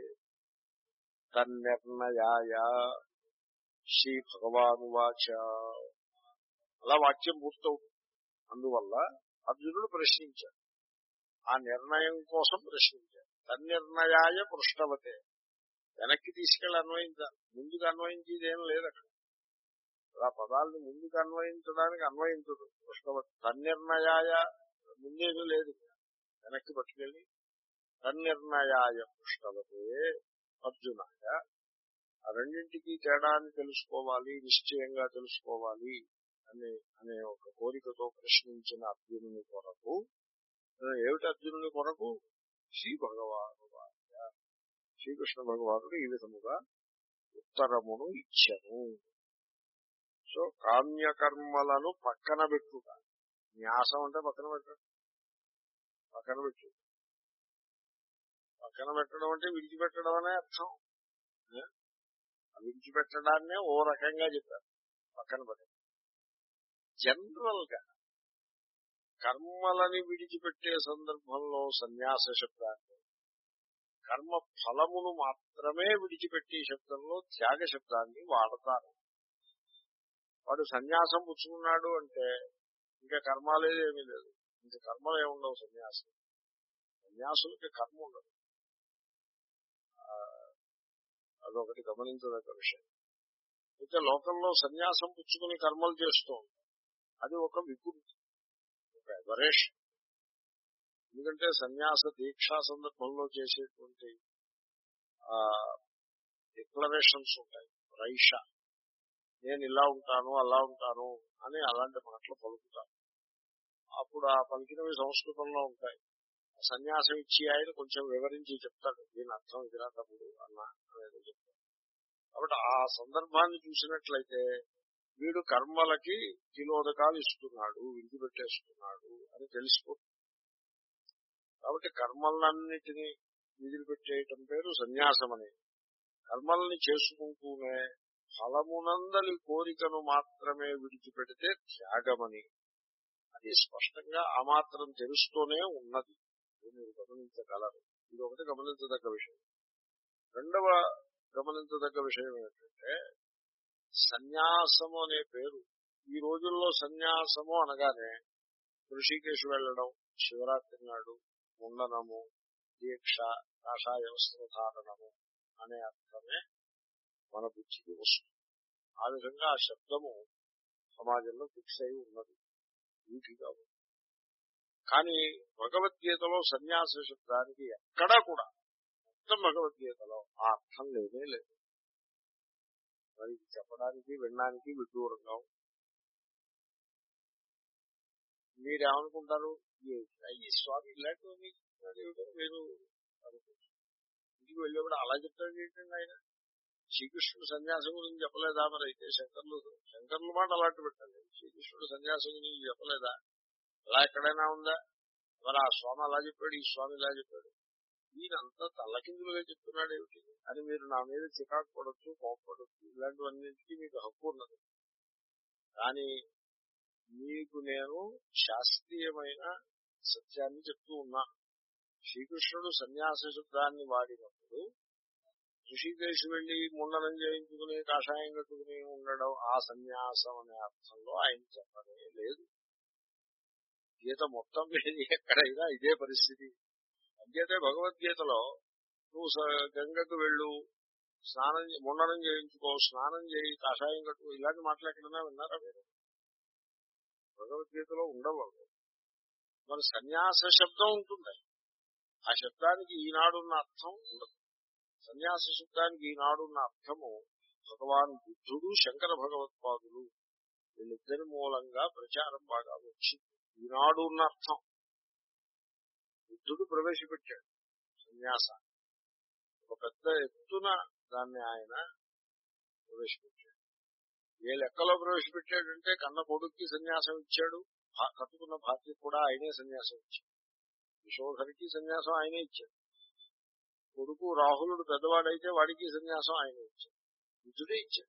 తన్నిర్ణయాయ శ్రీ భగవానువాచ అలా వాక్యం పూర్తవుతుంది అందువల్ల అర్జునుడు ప్రశ్నించాడు ఆ నిర్ణయం కోసం ప్రశ్నించాడు తన్నిర్ణయాయ పృష్టవతే వెనక్కి తీసుకెళ్లి అన్వయించాలి ముందుకు అన్వయించేది ఏం లేదు అక్కడ ఆ పదాలను ముందుకు అన్వయించడానికి అన్వయించదు పృష్టవతి తన్నిర్ణయాయ ముందేమీ లేదు వెనక్కి పట్టుకెళ్ళి తన్నిర్ణయాయ పృష్టవతే అర్జునాయ ఆ రెండింటికి తేడాన్ని తెలుసుకోవాలి నిశ్చయంగా తెలుసుకోవాలి అనే అనే ఒక కోరికతో ప్రశ్నించిన అర్జునుని కొరకు ఏమిటి అర్జునుని కొరకు శ్రీ భగవాను శ్రీకృష్ణ భగవానుడు ఈ విధముగా ఉత్తరమును ఇచ్చను సో కామ్యకర్మలను పక్కన పెట్టుట న్యాసం అంటే పక్కన పెట్టడం పక్కన పెట్టు పక్కన పెట్టడం అంటే విడిచిపెట్టడం అనే అర్థం ఏ? ఆ విడిచిపెట్టడాన్నే ఓ రకంగా చెప్పారు పక్కన పెట్టడం జనరల్ గా కర్మలని విడిచిపెట్టే సందర్భంలో సన్యాస శబ్దాన్ని కర్మ ఫలమును మాత్రమే విడిచిపెట్టే శబ్దంలో త్యాగ శబ్దాన్ని వాడతారు వాడు సన్యాసం పుచ్చుకున్నాడు అంటే ఇంకా కర్మ లేదు ఏమీ లేదు ఇంకా కర్మలు ఏముండవు సన్యాసం సన్యాసులకి కర్మ ఉండదు ఆ, అదొకటి గమనించదగ్గ విషయం అయితే లోకంలో సన్యాసం పుచ్చుకుని కర్మలు చేస్తూ ఉంటారు అది ఒక వికృతి ఒక ఎవరేషన్ ఎందుకంటే సన్యాస దీక్షా సందర్భంలో చేసేటువంటి ఆ డిక్లరేషన్స్ ఉంటాయి రైష నేను ఇలా ఉంటాను అలా ఉంటాను అని అలాంటి మాటలు పలుకుతాను అప్పుడు ఆ పలికినవి సంస్కృతంలో ఉంటాయి సన్యాసం ఇచ్చి ఆయన కొంచెం వివరించి చెప్తాడు దీని అర్థం ఇదిరా తమ్ముడు అన్న అనేది చెప్తాడు కాబట్టి ఆ సందర్భాన్ని చూసినట్లయితే వీడు కర్మలకి తిలోదకాలు ఇస్తున్నాడు విడిచిపెట్టేస్తున్నాడు అని తెలిసిపోతుంది కాబట్టి కర్మలన్నిటినీ విదిలిపెట్టేయటం పేరు సన్యాసం అని కర్మల్ని చేసుకుంటూనే ఫలమునందలి కోరికను మాత్రమే విడిచిపెడితే త్యాగమని అది స్పష్టంగా ఆ మాత్రం తెలుస్తూనే ఉన్నది ఇది మీరు గమనించగలరు ఇది ఒకటి గమనించదగ్గ విషయం రెండవ గమనించదగ్గ విషయం ఏంటంటే సన్యాసము అనే పేరు ఈ రోజుల్లో సన్యాసము అనగానే ఋషికేశ్ వెళ్ళడం శివరాత్రి నాడు ముండనము దీక్ష కాషాయ వస్త్రధారణము అనే అర్థమే మన బుద్ధికి వస్తుంది ఆ విధంగా ఆ శబ్దము సమాజంలో ఫిక్స్ అయి ఉన్నది వీటిగా ఉంది కానీ భగవద్గీతలో సన్యాస శబ్దానికి ఎక్కడా కూడా మొత్తం భగవద్గీతలో ఆ అర్థం లేదే లేదు మరి ఇది చెప్పడానికి వినడానికి విడ్డూరంగా ఉంది మీరేమనుకుంటారు "ఏంటిరా ఈ స్వామి ఇలాంటివన్నీ చెప్తున్నాడేమిటో మీరు అనుకుంటారు ఇంటికి వెళ్ళేప్పుడు అలా చెప్తాడు ఏంటండి ఆయన శ్రీకృష్ణుడు సన్యాసం గురించి చెప్పలేదా మరి అయితే శంకర్లు శంకర్ల మాట అలాంటి పెట్టండి శ్రీకృష్ణుడు సన్యాసం గురించి చెప్పలేదా అలా ఎక్కడైనా ఉందా మరి ఆ స్వామి అలా చెప్పాడు ఈ స్వామి ఇలా చెప్పాడు ఈయనంతా తల్లకిందులుగా చెప్తున్నాడు ఏమిటి అని మీరు నా మీద చికాకు పడవచ్చు కోపడవచ్చు ఇలాంటివన్నింటికి మీకు హక్కు ఉన్నది కానీ మీకు నేను శాస్త్రీయమైన సత్యాన్ని చెప్తూ ఉన్నా శ్రీకృష్ణుడు సన్యాస శబ్దాన్ని వాడినప్పుడు ఋషికేశ్ వెళ్లి ముండనం చేయించుకుని కాషాయం కట్టుకుని ఉండడం ఆ సన్యాసం అనే అర్థంలో ఆయన చెప్పనే లేదు గీత మొత్తం మీద ఎక్కడైనా ఇదే పరిస్థితి అంచేతే భగవద్గీతలో నువ్వు స- గంగకు వెళ్ళు స్నానం చే- ముండనం చేయించుకో స్నానం చేయి కాషాయం కట్టుకో ఇలాంటి మాటలు ఎక్కడైనా విన్నారా మీరు భగవద్గీతలో ఉండవు అవి. మరి సన్యాస శబ్దం ఉంటుంది ఆ శబ్దానికి ఈనాడున్న అర్థం ఉండదు సన్యాస శబ్దానికి ఈనాడున్న అర్థము భగవాన్ బుద్ధుడు శంకర భగవత్పాదులు వీళ్ళిద్దరి మూలంగా ప్రచారం బాగా వచ్చింది ఈనాడు ఉన్న అర్థం బుద్ధుడు ప్రవేశపెట్టాడు సన్యాస ఒక పెద్ద ఎత్తున దాన్ని ఆయన ప్రవేశపెట్టాడు ఏ లెక్కలో ప్రవేశపెట్టాడంటే కన్న కొడుక్కి సన్యాసం ఇచ్చాడు భా- కట్టుకున్న భార్యకి కూడా ఆయనే సన్యాసం ఇచ్చాడు యశోధరికి సన్యాసం ఆయనే ఇచ్చాడు కొడుకు రాహులుడు పెద్దవాడైతే వాడికి సన్యాసం ఆయనే ఇచ్చాడు బుద్ధుడే ఇచ్చాడు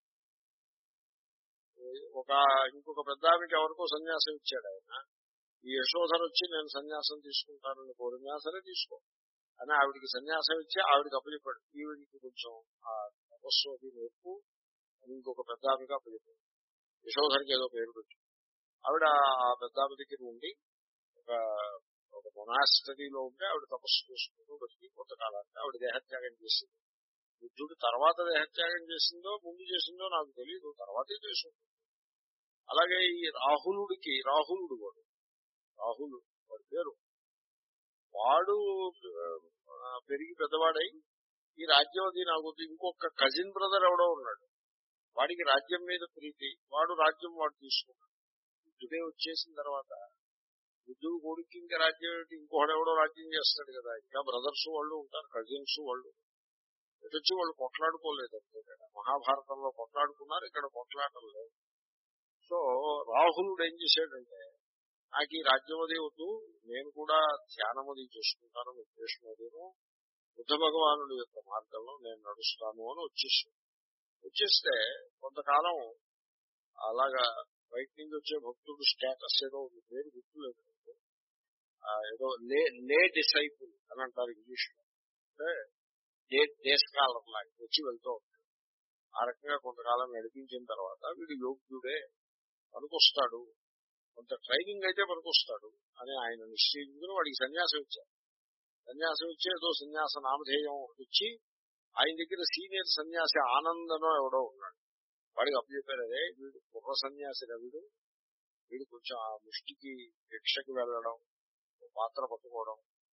ఒక ఇంకొక పెద్ద ఆమెకి ఎవరికో సన్యాసం ఇచ్చాడు ఆయన ఈ యశోధర వచ్చి నేను సన్యాసం తీసుకుంటానని కోరినా సరే తీసుకో అని ఆవిడికి సన్యాసం ఇచ్చి ఆవిడికి అప్పచెప్పాడు ఈవిడికి కొంచెం ఆ తపస్సు అది నేర్పు అని ఇంకొక పెద్ద ఆమెగా అప్పచెప్పాడు యశోధరికి ఏదో పేరు పెట్టి ఆవిడ ఆ పెద్ద ఆమె దగ్గర ఉండి ఒక ఒక మొనాస్టరీలో ఉంటే ఆవిడ తపస్సు చేసుకుంటూ బతికి కొంతకాలానికి ఆవిడ దేహత్యాగం చేసింది బుద్ధుడు తర్వాత దేహత్యాగం చేసిందో ముందు చేసిందో నాకు తెలియదు తర్వాతే చేసింది అలాగే ఈ రాహులుడికి రాహులుడు వాడు రాహుల్ వాడి పేరు వాడు ఆ, పెరిగి పెద్దవాడై ఈ రాజ్యం అది నాకు వద్దు. ఇంకొక కజిన్ బ్రదర్ ఎవడో ఉన్నాడు వాడికి రాజ్యం మీద ప్రీతి వాడు రాజ్యం వాడు తీసుకున్నాడు బుద్ధుడే వచ్చేసిన తర్వాత బుద్ధుడు కొడుకు ఇంకా రాజ్యం ఏంటి ఇంకోడెవడో రాజ్యం చేస్తాడు కదా ఇంకా బ్రదర్స్ వాళ్ళు ఉంటారు కజిన్స్ వాళ్ళు వచ్చి వాళ్ళు కొట్లాడుకోలేదు అంతే కదా మహాభారతంలో కొట్లాడుకున్నారు ఇక్కడ కొట్లాడటం లేదు సో రాహులుడు ఏం చేశాడంటే నాకు ఈ రాజ్యం అది వద్దు నేను కూడా ధ్యానం అది చేసుకుంటాను ఉద్దేశం అదేను బుద్ధ భగవానుడి యొక్క మార్గంలో నేను నడుస్తాను అని వచ్చేసాడు వచ్చేస్తే కొంతకాలం అలాగా బయట నుంచి వచ్చే భక్తుడు స్టేటస్ ఏదో ఉంది పేరు గుర్తులేదు నాకు. ఆ, ఏదో లే లే డిసైపుల్ అని అంటారు ఇంగ్లీష్ లో అంటే డే డే స్కాలర్ లాగా వచ్చి వెళ్తూ ఉంటాడు ఆ రకంగా కొంతకాలం నడిపించిన తర్వాత వీడు యోగ్యుడే పనికొస్తాడు కొంత ట్రైనింగ్ అయితే పనికొస్తాడు అని ఆయన నిశ్చయించుకుని వాడికి సన్యాసం ఇచ్చారు సన్యాసం ఇచ్చి ఏదో సన్యాస నామధేయం ఇచ్చి ఆయన దగ్గర సీనియర్ సన్యాసి ఆనందనో ఎవడో ఉన్నాడు వాడికి అప్పచెప్పారు అదే వీడు కుర్ర సన్యాసి వీడు వీడు కొంచెం ఆ ముష్టికి భిక్షకి వెళ్ళడం పాత్ర పట్టుకోవడం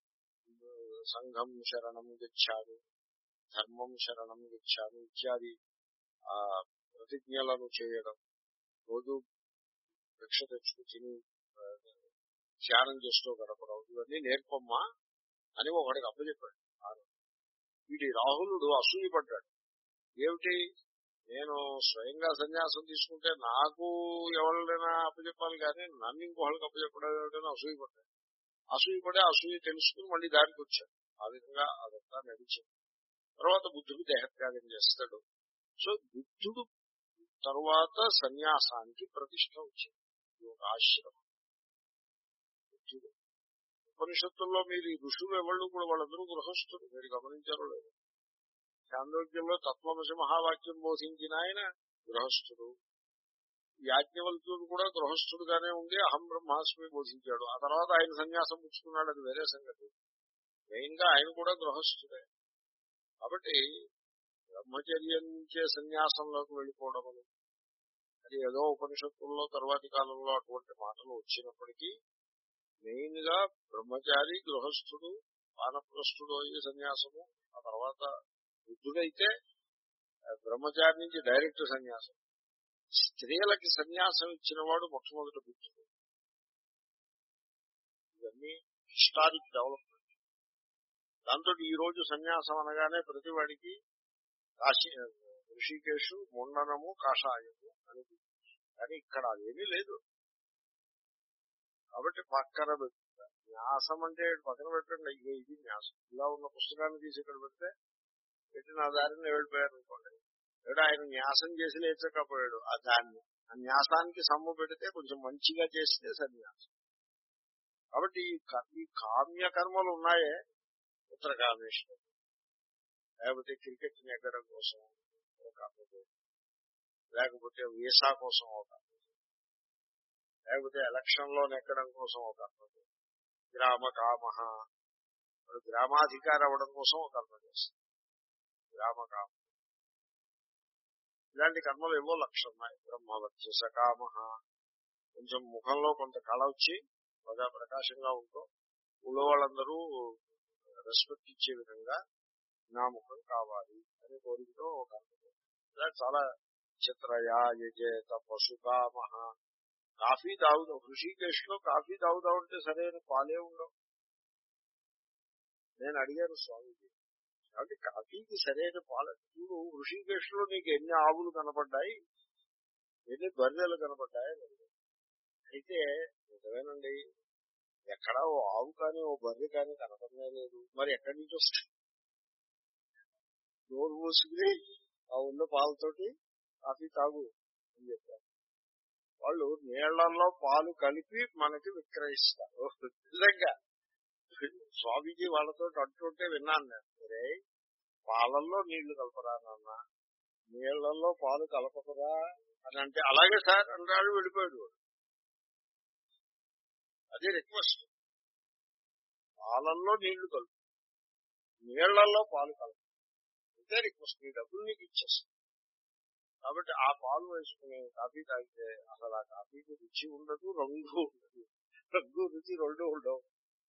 సంఘం శరణం గచ్చాను ధర్మం శరణం గచ్చాను ఇత్యాది ఆ ప్రతిజ్ఞలను చేయడం రోజు భిక్ష తెచ్చుకు తిని ఆ, ధ్యానం చేస్తూ గడపడం ఇవన్నీ నేర్పమ్మా అని ఒకడికి అప్పచెప్పాడు వీడి రాహులుడు అసూయపడ్డాడు ఏమిటి నేను స్వయంగా సన్యాసం తీసుకుంటే నాకు ఎవరినైనా అప్పచెప్పాలి కానీ నన్ను ఇంకోళ్ళకి అప్పచెప్పడం ఏమిటని అసూయపడ్డాడు అసూయపడి అసూయ తెలుసుకుని మళ్ళీ దారికి వచ్చాడు ఆ విధంగా అదంతా నడిచింది తర్వాత బుద్ధుడు దేహత్యాగం చేస్తాడు సో బుద్ధుడు తర్వాత సన్యాసానికి ప్రతిష్ట వచ్చింది ఇది ఒక ఆశ్రమం బుద్ధుడు ఉపనిషత్తుల్లో మీరు ఈ ఋషులు ఎవళ్ళు కూడా వాళ్ళందరూ గృహస్థులు మీరు గమనించారో లేదు చాంద్రోగ్యంలో తత్వమసి మహావాక్యం బోధించిన ఆయన గృహస్థుడు యాజ్ఞవల్క్యుడు కూడా గృహస్థుడుగానే ఉండి అహం బ్రహ్మాస్మి బోధించాడు ఆ తర్వాత ఆయన సన్యాసం పుచ్చుకున్నాడు అది వేరే సంగతి మెయిన్ గా ఆయన కూడా గృహస్థుడే కాబట్టి బ్రహ్మచర్యం నుంచే సన్యాసంలోకి వెళ్ళిపోవడం అని అది ఏదో ఉపనిషత్తుల్లో తర్వాతి కాలంలో అటువంటి మాటలు వచ్చినప్పటికీ మెయిన్ గా బ్రహ్మచారి గృహస్థుడు వానప్రస్థుడు అయ్యే సన్యాసము ఆ తర్వాత బుద్ధుడైతే ఆ, బ్రహ్మచారి నుంచి డైరెక్ట్ సన్యాసం స్త్రీలకి సన్యాసం ఇచ్చిన వాడు మొట్టమొదటి బుద్ధుడు ఇవన్నీ హిస్టారిక్ డెవలప్మెంట్ దాంతో ఈ రోజు సన్యాసం అనగానే ప్రతి వాడికి కాశీ ఋషికేశు ముండనము కాషాయము అని గుర్తు. కానీ ఇక్కడ అదేమీ లేదు కాబట్టి పక్కన పెట్టుకుంటారు న్యాసం అంటే పక్కన పెట్టండి ఇక ఇది న్యాసం ఇలా ఉన్న పుస్తకాన్ని తీసి ఇక్కడ పెడితే పెట్టి నా దారిని వెళ్ళిపోయారు అనుకోండి లేదా ఆయన న్యాసం చేసి లేచకపోయాడు ఆ దాన్ని ఆ న్యాసానికి సమ్ము పెడితే కొంచెం మంచిగా చేస్తే సన్యాసం కాబట్టి ఈ క- ఈ కామ్య కర్మలు ఉన్నాయే ఉత్తరకామేశ్వరం లేకపోతే క్రికెట్ నెగ్గడం కోసం ఒక అర్థం లేకపోతే వీసా కోసం ఒక అర్థం లేకపోతే ఎలక్షన్ లో నెగ్గడం కోసం ఒక అర్థం గ్రామ కామ ఇప్పుడు గ్రామాధికారి అవ్వడం కోసం ఒక కర్మ చేస్తారు గ్రామ కామ ఇలాంటి కర్మలు ఏవో లక్షలు ఉన్నాయి బ్రహ్మవత్యస కామ కొంచెం ముఖంలో కొంత కళ వచ్చి బాగా ప్రకాశంగా ఉంటూ ఊళ్ళో వాళ్ళందరూ రెస్పెక్ట్ ఇచ్చే విధంగా నా ముఖం కావాలి అనే కోరికతో ఒక అర్థం. ఇలా చాలా చిత్రయా యజేత పశుకామ కాఫీ తాగుదాం హృషికేశ్ లో కాఫీ తాగుదాం అంటే సరైన పాలే ఉండవు నేను అడిగాను స్వామిజీ కాబట్టి కాఫీకి సరైన పాల చూడు హృషికేశ్ లో నీకు ఎన్ని ఆవులు కనపడ్డాయి ఎన్ని బర్రెలు కనపడ్డాయి అని అడిగాను. అయితే నిజమేనండి ఎక్కడా ఓ ఆవు కానీ ఓ బర్రె కానీ కనపడనే లేదు మరి ఎక్కడి నుంచి వస్తాయి నోరు మూసుకుని ఆ ఉన్న పాలతోటి కాఫీ తాగు అని చెప్పారు వాళ్ళు నీళ్లలో పాలు కలిపి మనకి విక్రయిస్తారు నిజంగా స్వామీజీ వాళ్ళతో అంటుంటే విన్నాను నేను సరే పాలల్లో నీళ్లు కలపరా నాన్న నీళ్లలో పాలు కలపకరా అని అంటే అలాగే సార్ అన్నాడు వెళ్ళిపోయాడు వాడు. అదే రిక్వెస్ట్ పాలల్లో నీళ్లు కలుపు నీళ్లలో పాలు కలుపు అంతే రిక్వెస్ట్ నీ డబ్బులు నీకు ఇచ్చేస్తాను కాబట్టి ఆ పాలు వేసుకుని కాఫీ తాగితే అసలు ఆ కాఫీకి రుచి ఉండదు రంగు ఉండదు రంగు రుచి రెండు ఉండవు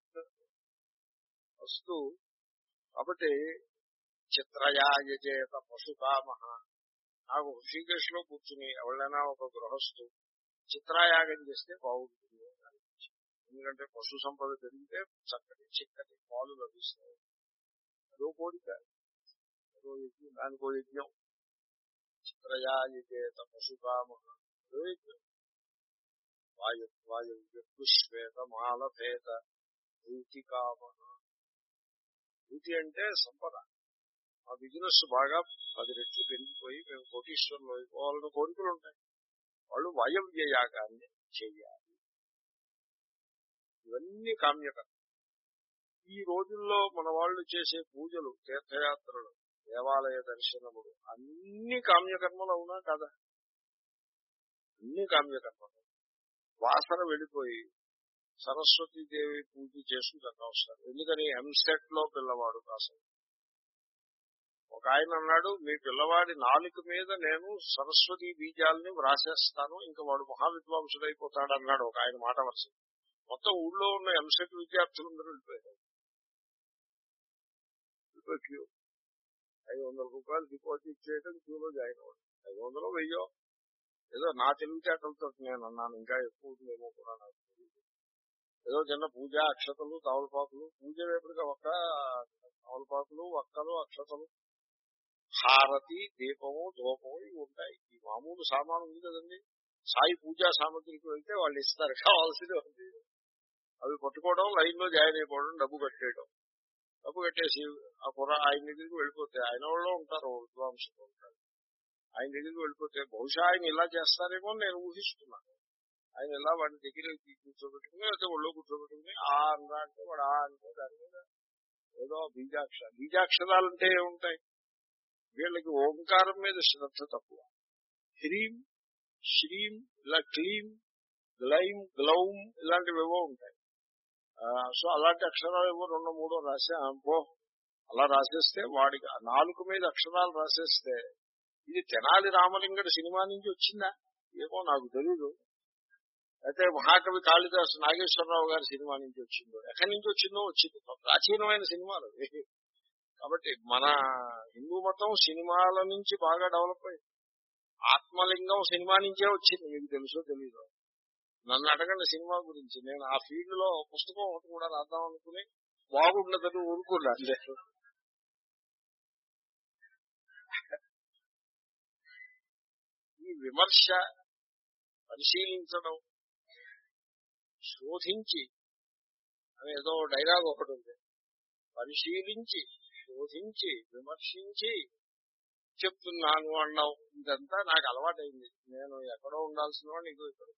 వస్తూ కాబట్టి చిత్రయాయజేత పశుకామ నాకు హృషికేశ్ లో కూర్చుని ఎవరైనా ఒక గృహస్థు చిత్రయాగం చేస్తే బాగుంటుంది అని అనిపించింది. ఎందుకంటే పశు సంపద పెరిగితే చక్కటి చిక్కటి పాలు లభిస్తాయి అదో కోరిక అదో యజ్ఞం దానికో యజ్ఞం చిత్రయాయితే తపసు కామ అదో యజ్ఞం వాయు వాయు శ్వేత మాలభేద భూతి కామన భూతి అంటే సంపద ఆ బిజినెస్ బాగా పది రెట్లు పెరిగిపోయి మేము కోటీశ్వరులు అయిపోవాలని కోరికలు ఉంటాయి వాళ్ళు వాయవ్య యాగాన్ని చెయ్యాలి ఇవన్నీ కామ్యకర్మ ఈ రోజుల్లో మన వాళ్ళు చేసే పూజలు తీర్థయాత్రలు దేవాలయ దర్శనములు అన్ని కామ్యకర్మలు అవునా కదా అన్ని కామ్యకర్మలు వాసన వెళ్ళిపోయి సరస్వతీదేవి పూజ చేసుకుని వస్తారు ఎందుకని ఎంసెట్ లో పిల్లవాడు కాసం ఒక ఆయన అన్నాడు మీ పిల్లవాడి నాలుక మీద నేను సరస్వతి బీజాలని వ్రాసేస్తాను ఇంకా వాడు మహావిద్వాంసుడైపోతాడు అన్నాడు ఒక ఆయన మాట వరుస మొత్తం ఊళ్ళో ఉన్న ఎంసెట్ విద్యార్థులందరూ వెళ్ళిపోయారు క్యూ ఐదు వందల రూపాయలు డిపాజిట్ చేయడం క్యూలో జాయిన్ అవ్వడం ఐదు వందలు వెయ్యో ఏదో నా తెలివితేటలతో నేను అన్నాను ఇంకా ఎక్కువ ఉందేమో కూడా నాకు తెలియదు ఏదో చిన్న పూజ అక్షతలు తవలపాకులు పూజ వేపుడుగా ఒక్క తవలపాకులు ఒక్కలు అక్షతలు హారతి దీపము ధూపము ఇవి ఉంటాయి ఈ మామూలు సామాను ఉంది కదండి సాయి పూజా సామగ్రికి వెళ్తే వాళ్ళు ఇస్తారు కావాల్సింది ఉంది అవి పట్టుకోవడం లైన్ లో జాయిన్ అయిపోవడం డబ్బు కట్టేయడం డబ్బు కట్టేసి ఆ కుర్ర ఆయన దగ్గరికి వెళ్ళిపోతే ఆయన వాళ్ళు ఉంటారు విద్వాంసులు ఉంటారు ఆయన దగ్గరికి వెళ్ళిపోతే బహుశా ఆయన ఇలా చేస్తారేమో అని నేను ఊహిస్తున్నాను ఆయన ఇలా వాడి దగ్గర కూర్చోబెట్టుకుని లేకపోతే ఒళ్ళో కూర్చోబెట్టుకుని ఆ అన్నా అంటే వాడు ఆ అంటే దాని మీద ఏదో బీజాక్ష బీజాక్షరాలు అంటే ఏముంటాయి వీళ్ళకి ఓంకారం మీద శ్రద్ధ తక్కువ హ్రీం శ్రీం ఇలా క్లీం గ్లైం గ్లౌం ఇలాంటివి ఏవో ఉంటాయి సో అలాంటి అక్షరాలు ఏవో రెండు మూడో రాసే పో అలా రాసేస్తే వాడికి నాలుగు మీద అక్షరాలు రాసేస్తే ఇది తెనాలి రామలింగడి సినిమా నుంచి వచ్చిందా ఏమో నాకు తెలీదు అయితే మహాకవి కాళిదాసు నాగేశ్వరరావు గారి సినిమా నుంచి వచ్చిందో ఎక్కడి నుంచి వచ్చిందో వచ్చింది ప్రాచీనమైన సినిమాలు కాబట్టి మన హిందూ మతం సినిమాల నుంచి బాగా డెవలప్ అయింది ఆత్మలింగం సినిమా నుంచే వచ్చింది మీకు తెలుసో తెలీదు నన్ను అడగండి సినిమా గురించి నేను ఆ ఫీల్డ్ లో పుస్తకం ఒకటి కూడా రాద్దాం అనుకుని బాగుండదని ఊరుకున్నా ఈ విమర్శ పరిశీలించడం శోధించి అని ఏదో డైలాగ్ ఒకటి ఉంది పరిశీలించి శోధించి విమర్శించి చెప్తున్నాను అన్నావు ఇదంతా నాకు అలవాటైంది నేను ఎక్కడో ఉండాల్సిన వాడిని ఇదో ఇక్కడ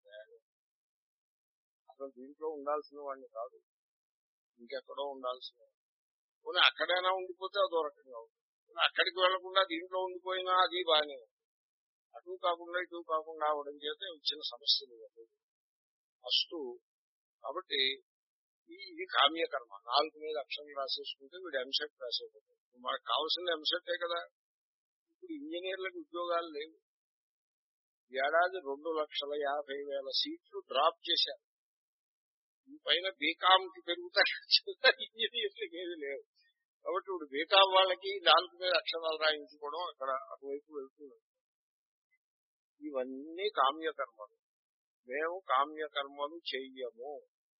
అసలు దీంట్లో ఉండాల్సిన వాడిని కాదు ఇంకెక్కడో ఉండాల్సిన వాడిని పోనీ అక్కడైనా ఉండిపోతే అదో రకంగా ఉంటుంది అక్కడికి వెళ్లకుండా దీంట్లో ఉండిపోయినా అది బాగానే ఉంది అటు కాకుండా ఇటు కాకుండా అవడం చేత వచ్చిన సమస్యలు ఫస్ట్ కాబట్టి ఇది కామ్యకర్మ నాలుగు మీద అక్షరం రాసేసుకుంటే వీడు ఎంసెట్ రాసేపోతాడు మనకు కావాల్సిన ఎంసెట్టే కదా ఇప్పుడు ఇంజనీర్లకు ఉద్యోగాలు లేవు ఏడాది రెండు లక్షల యాభై వేల సీట్లు డ్రాప్ చేశారు ఈ పైన బీకామ్ కి పెరుగుతాయి ఇంజనీర్లకు ఏది లేవు కాబట్టి ఇప్పుడు బీకామ్ వాళ్ళకి నాలుగు మీద అక్షరాలు రాయించుకోవడం అక్కడ అటువైపు వెళ్తుంది ఇవన్నీ కామ్యకర్మలు మేము కామ్యకర్మలు చెయ్యము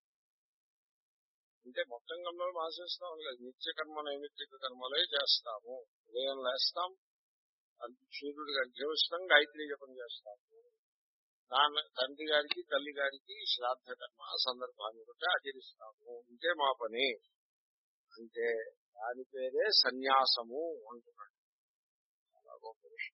అంటే మొత్తం కర్మలు మాసేస్తాం లేదు నిత్య కర్మ నైమిత్తిక కర్మలే చేస్తాము ఉదయం లేస్తాం సూర్యుడికి అధ్యవస్తాం గాయత్రి జపం చేస్తాము నాన్న తండ్రి గారికి తల్లి గారికి శ్రాద్ధ కర్మ ఆ సందర్భాన్ని బట్టి ఆచరిస్తాము ఇంతే మా పని అంటే దాని పేరే సన్యాసము అంటున్నాడు చాలా గొప్ప విషయం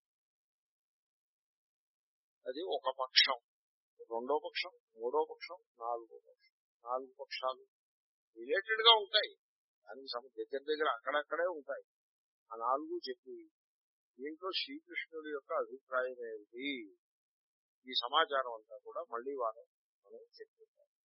అది ఒక పక్షం రెండో పక్షం మూడో పక్షం నాలుగో పక్షం నాలుగు పక్షాలు రిలేటెడ్ గా ఉంటాయి దానికి సమ దగ్గర దగ్గర అక్కడక్కడే ఉంటాయి ఆ నాలుగు చెప్పి దీంట్లో శ్రీకృష్ణుడి యొక్క అభిప్రాయం ఏమిటి ఈ సమాచారం అంతా కూడా మళ్లీ వారం మనం చెప్తాం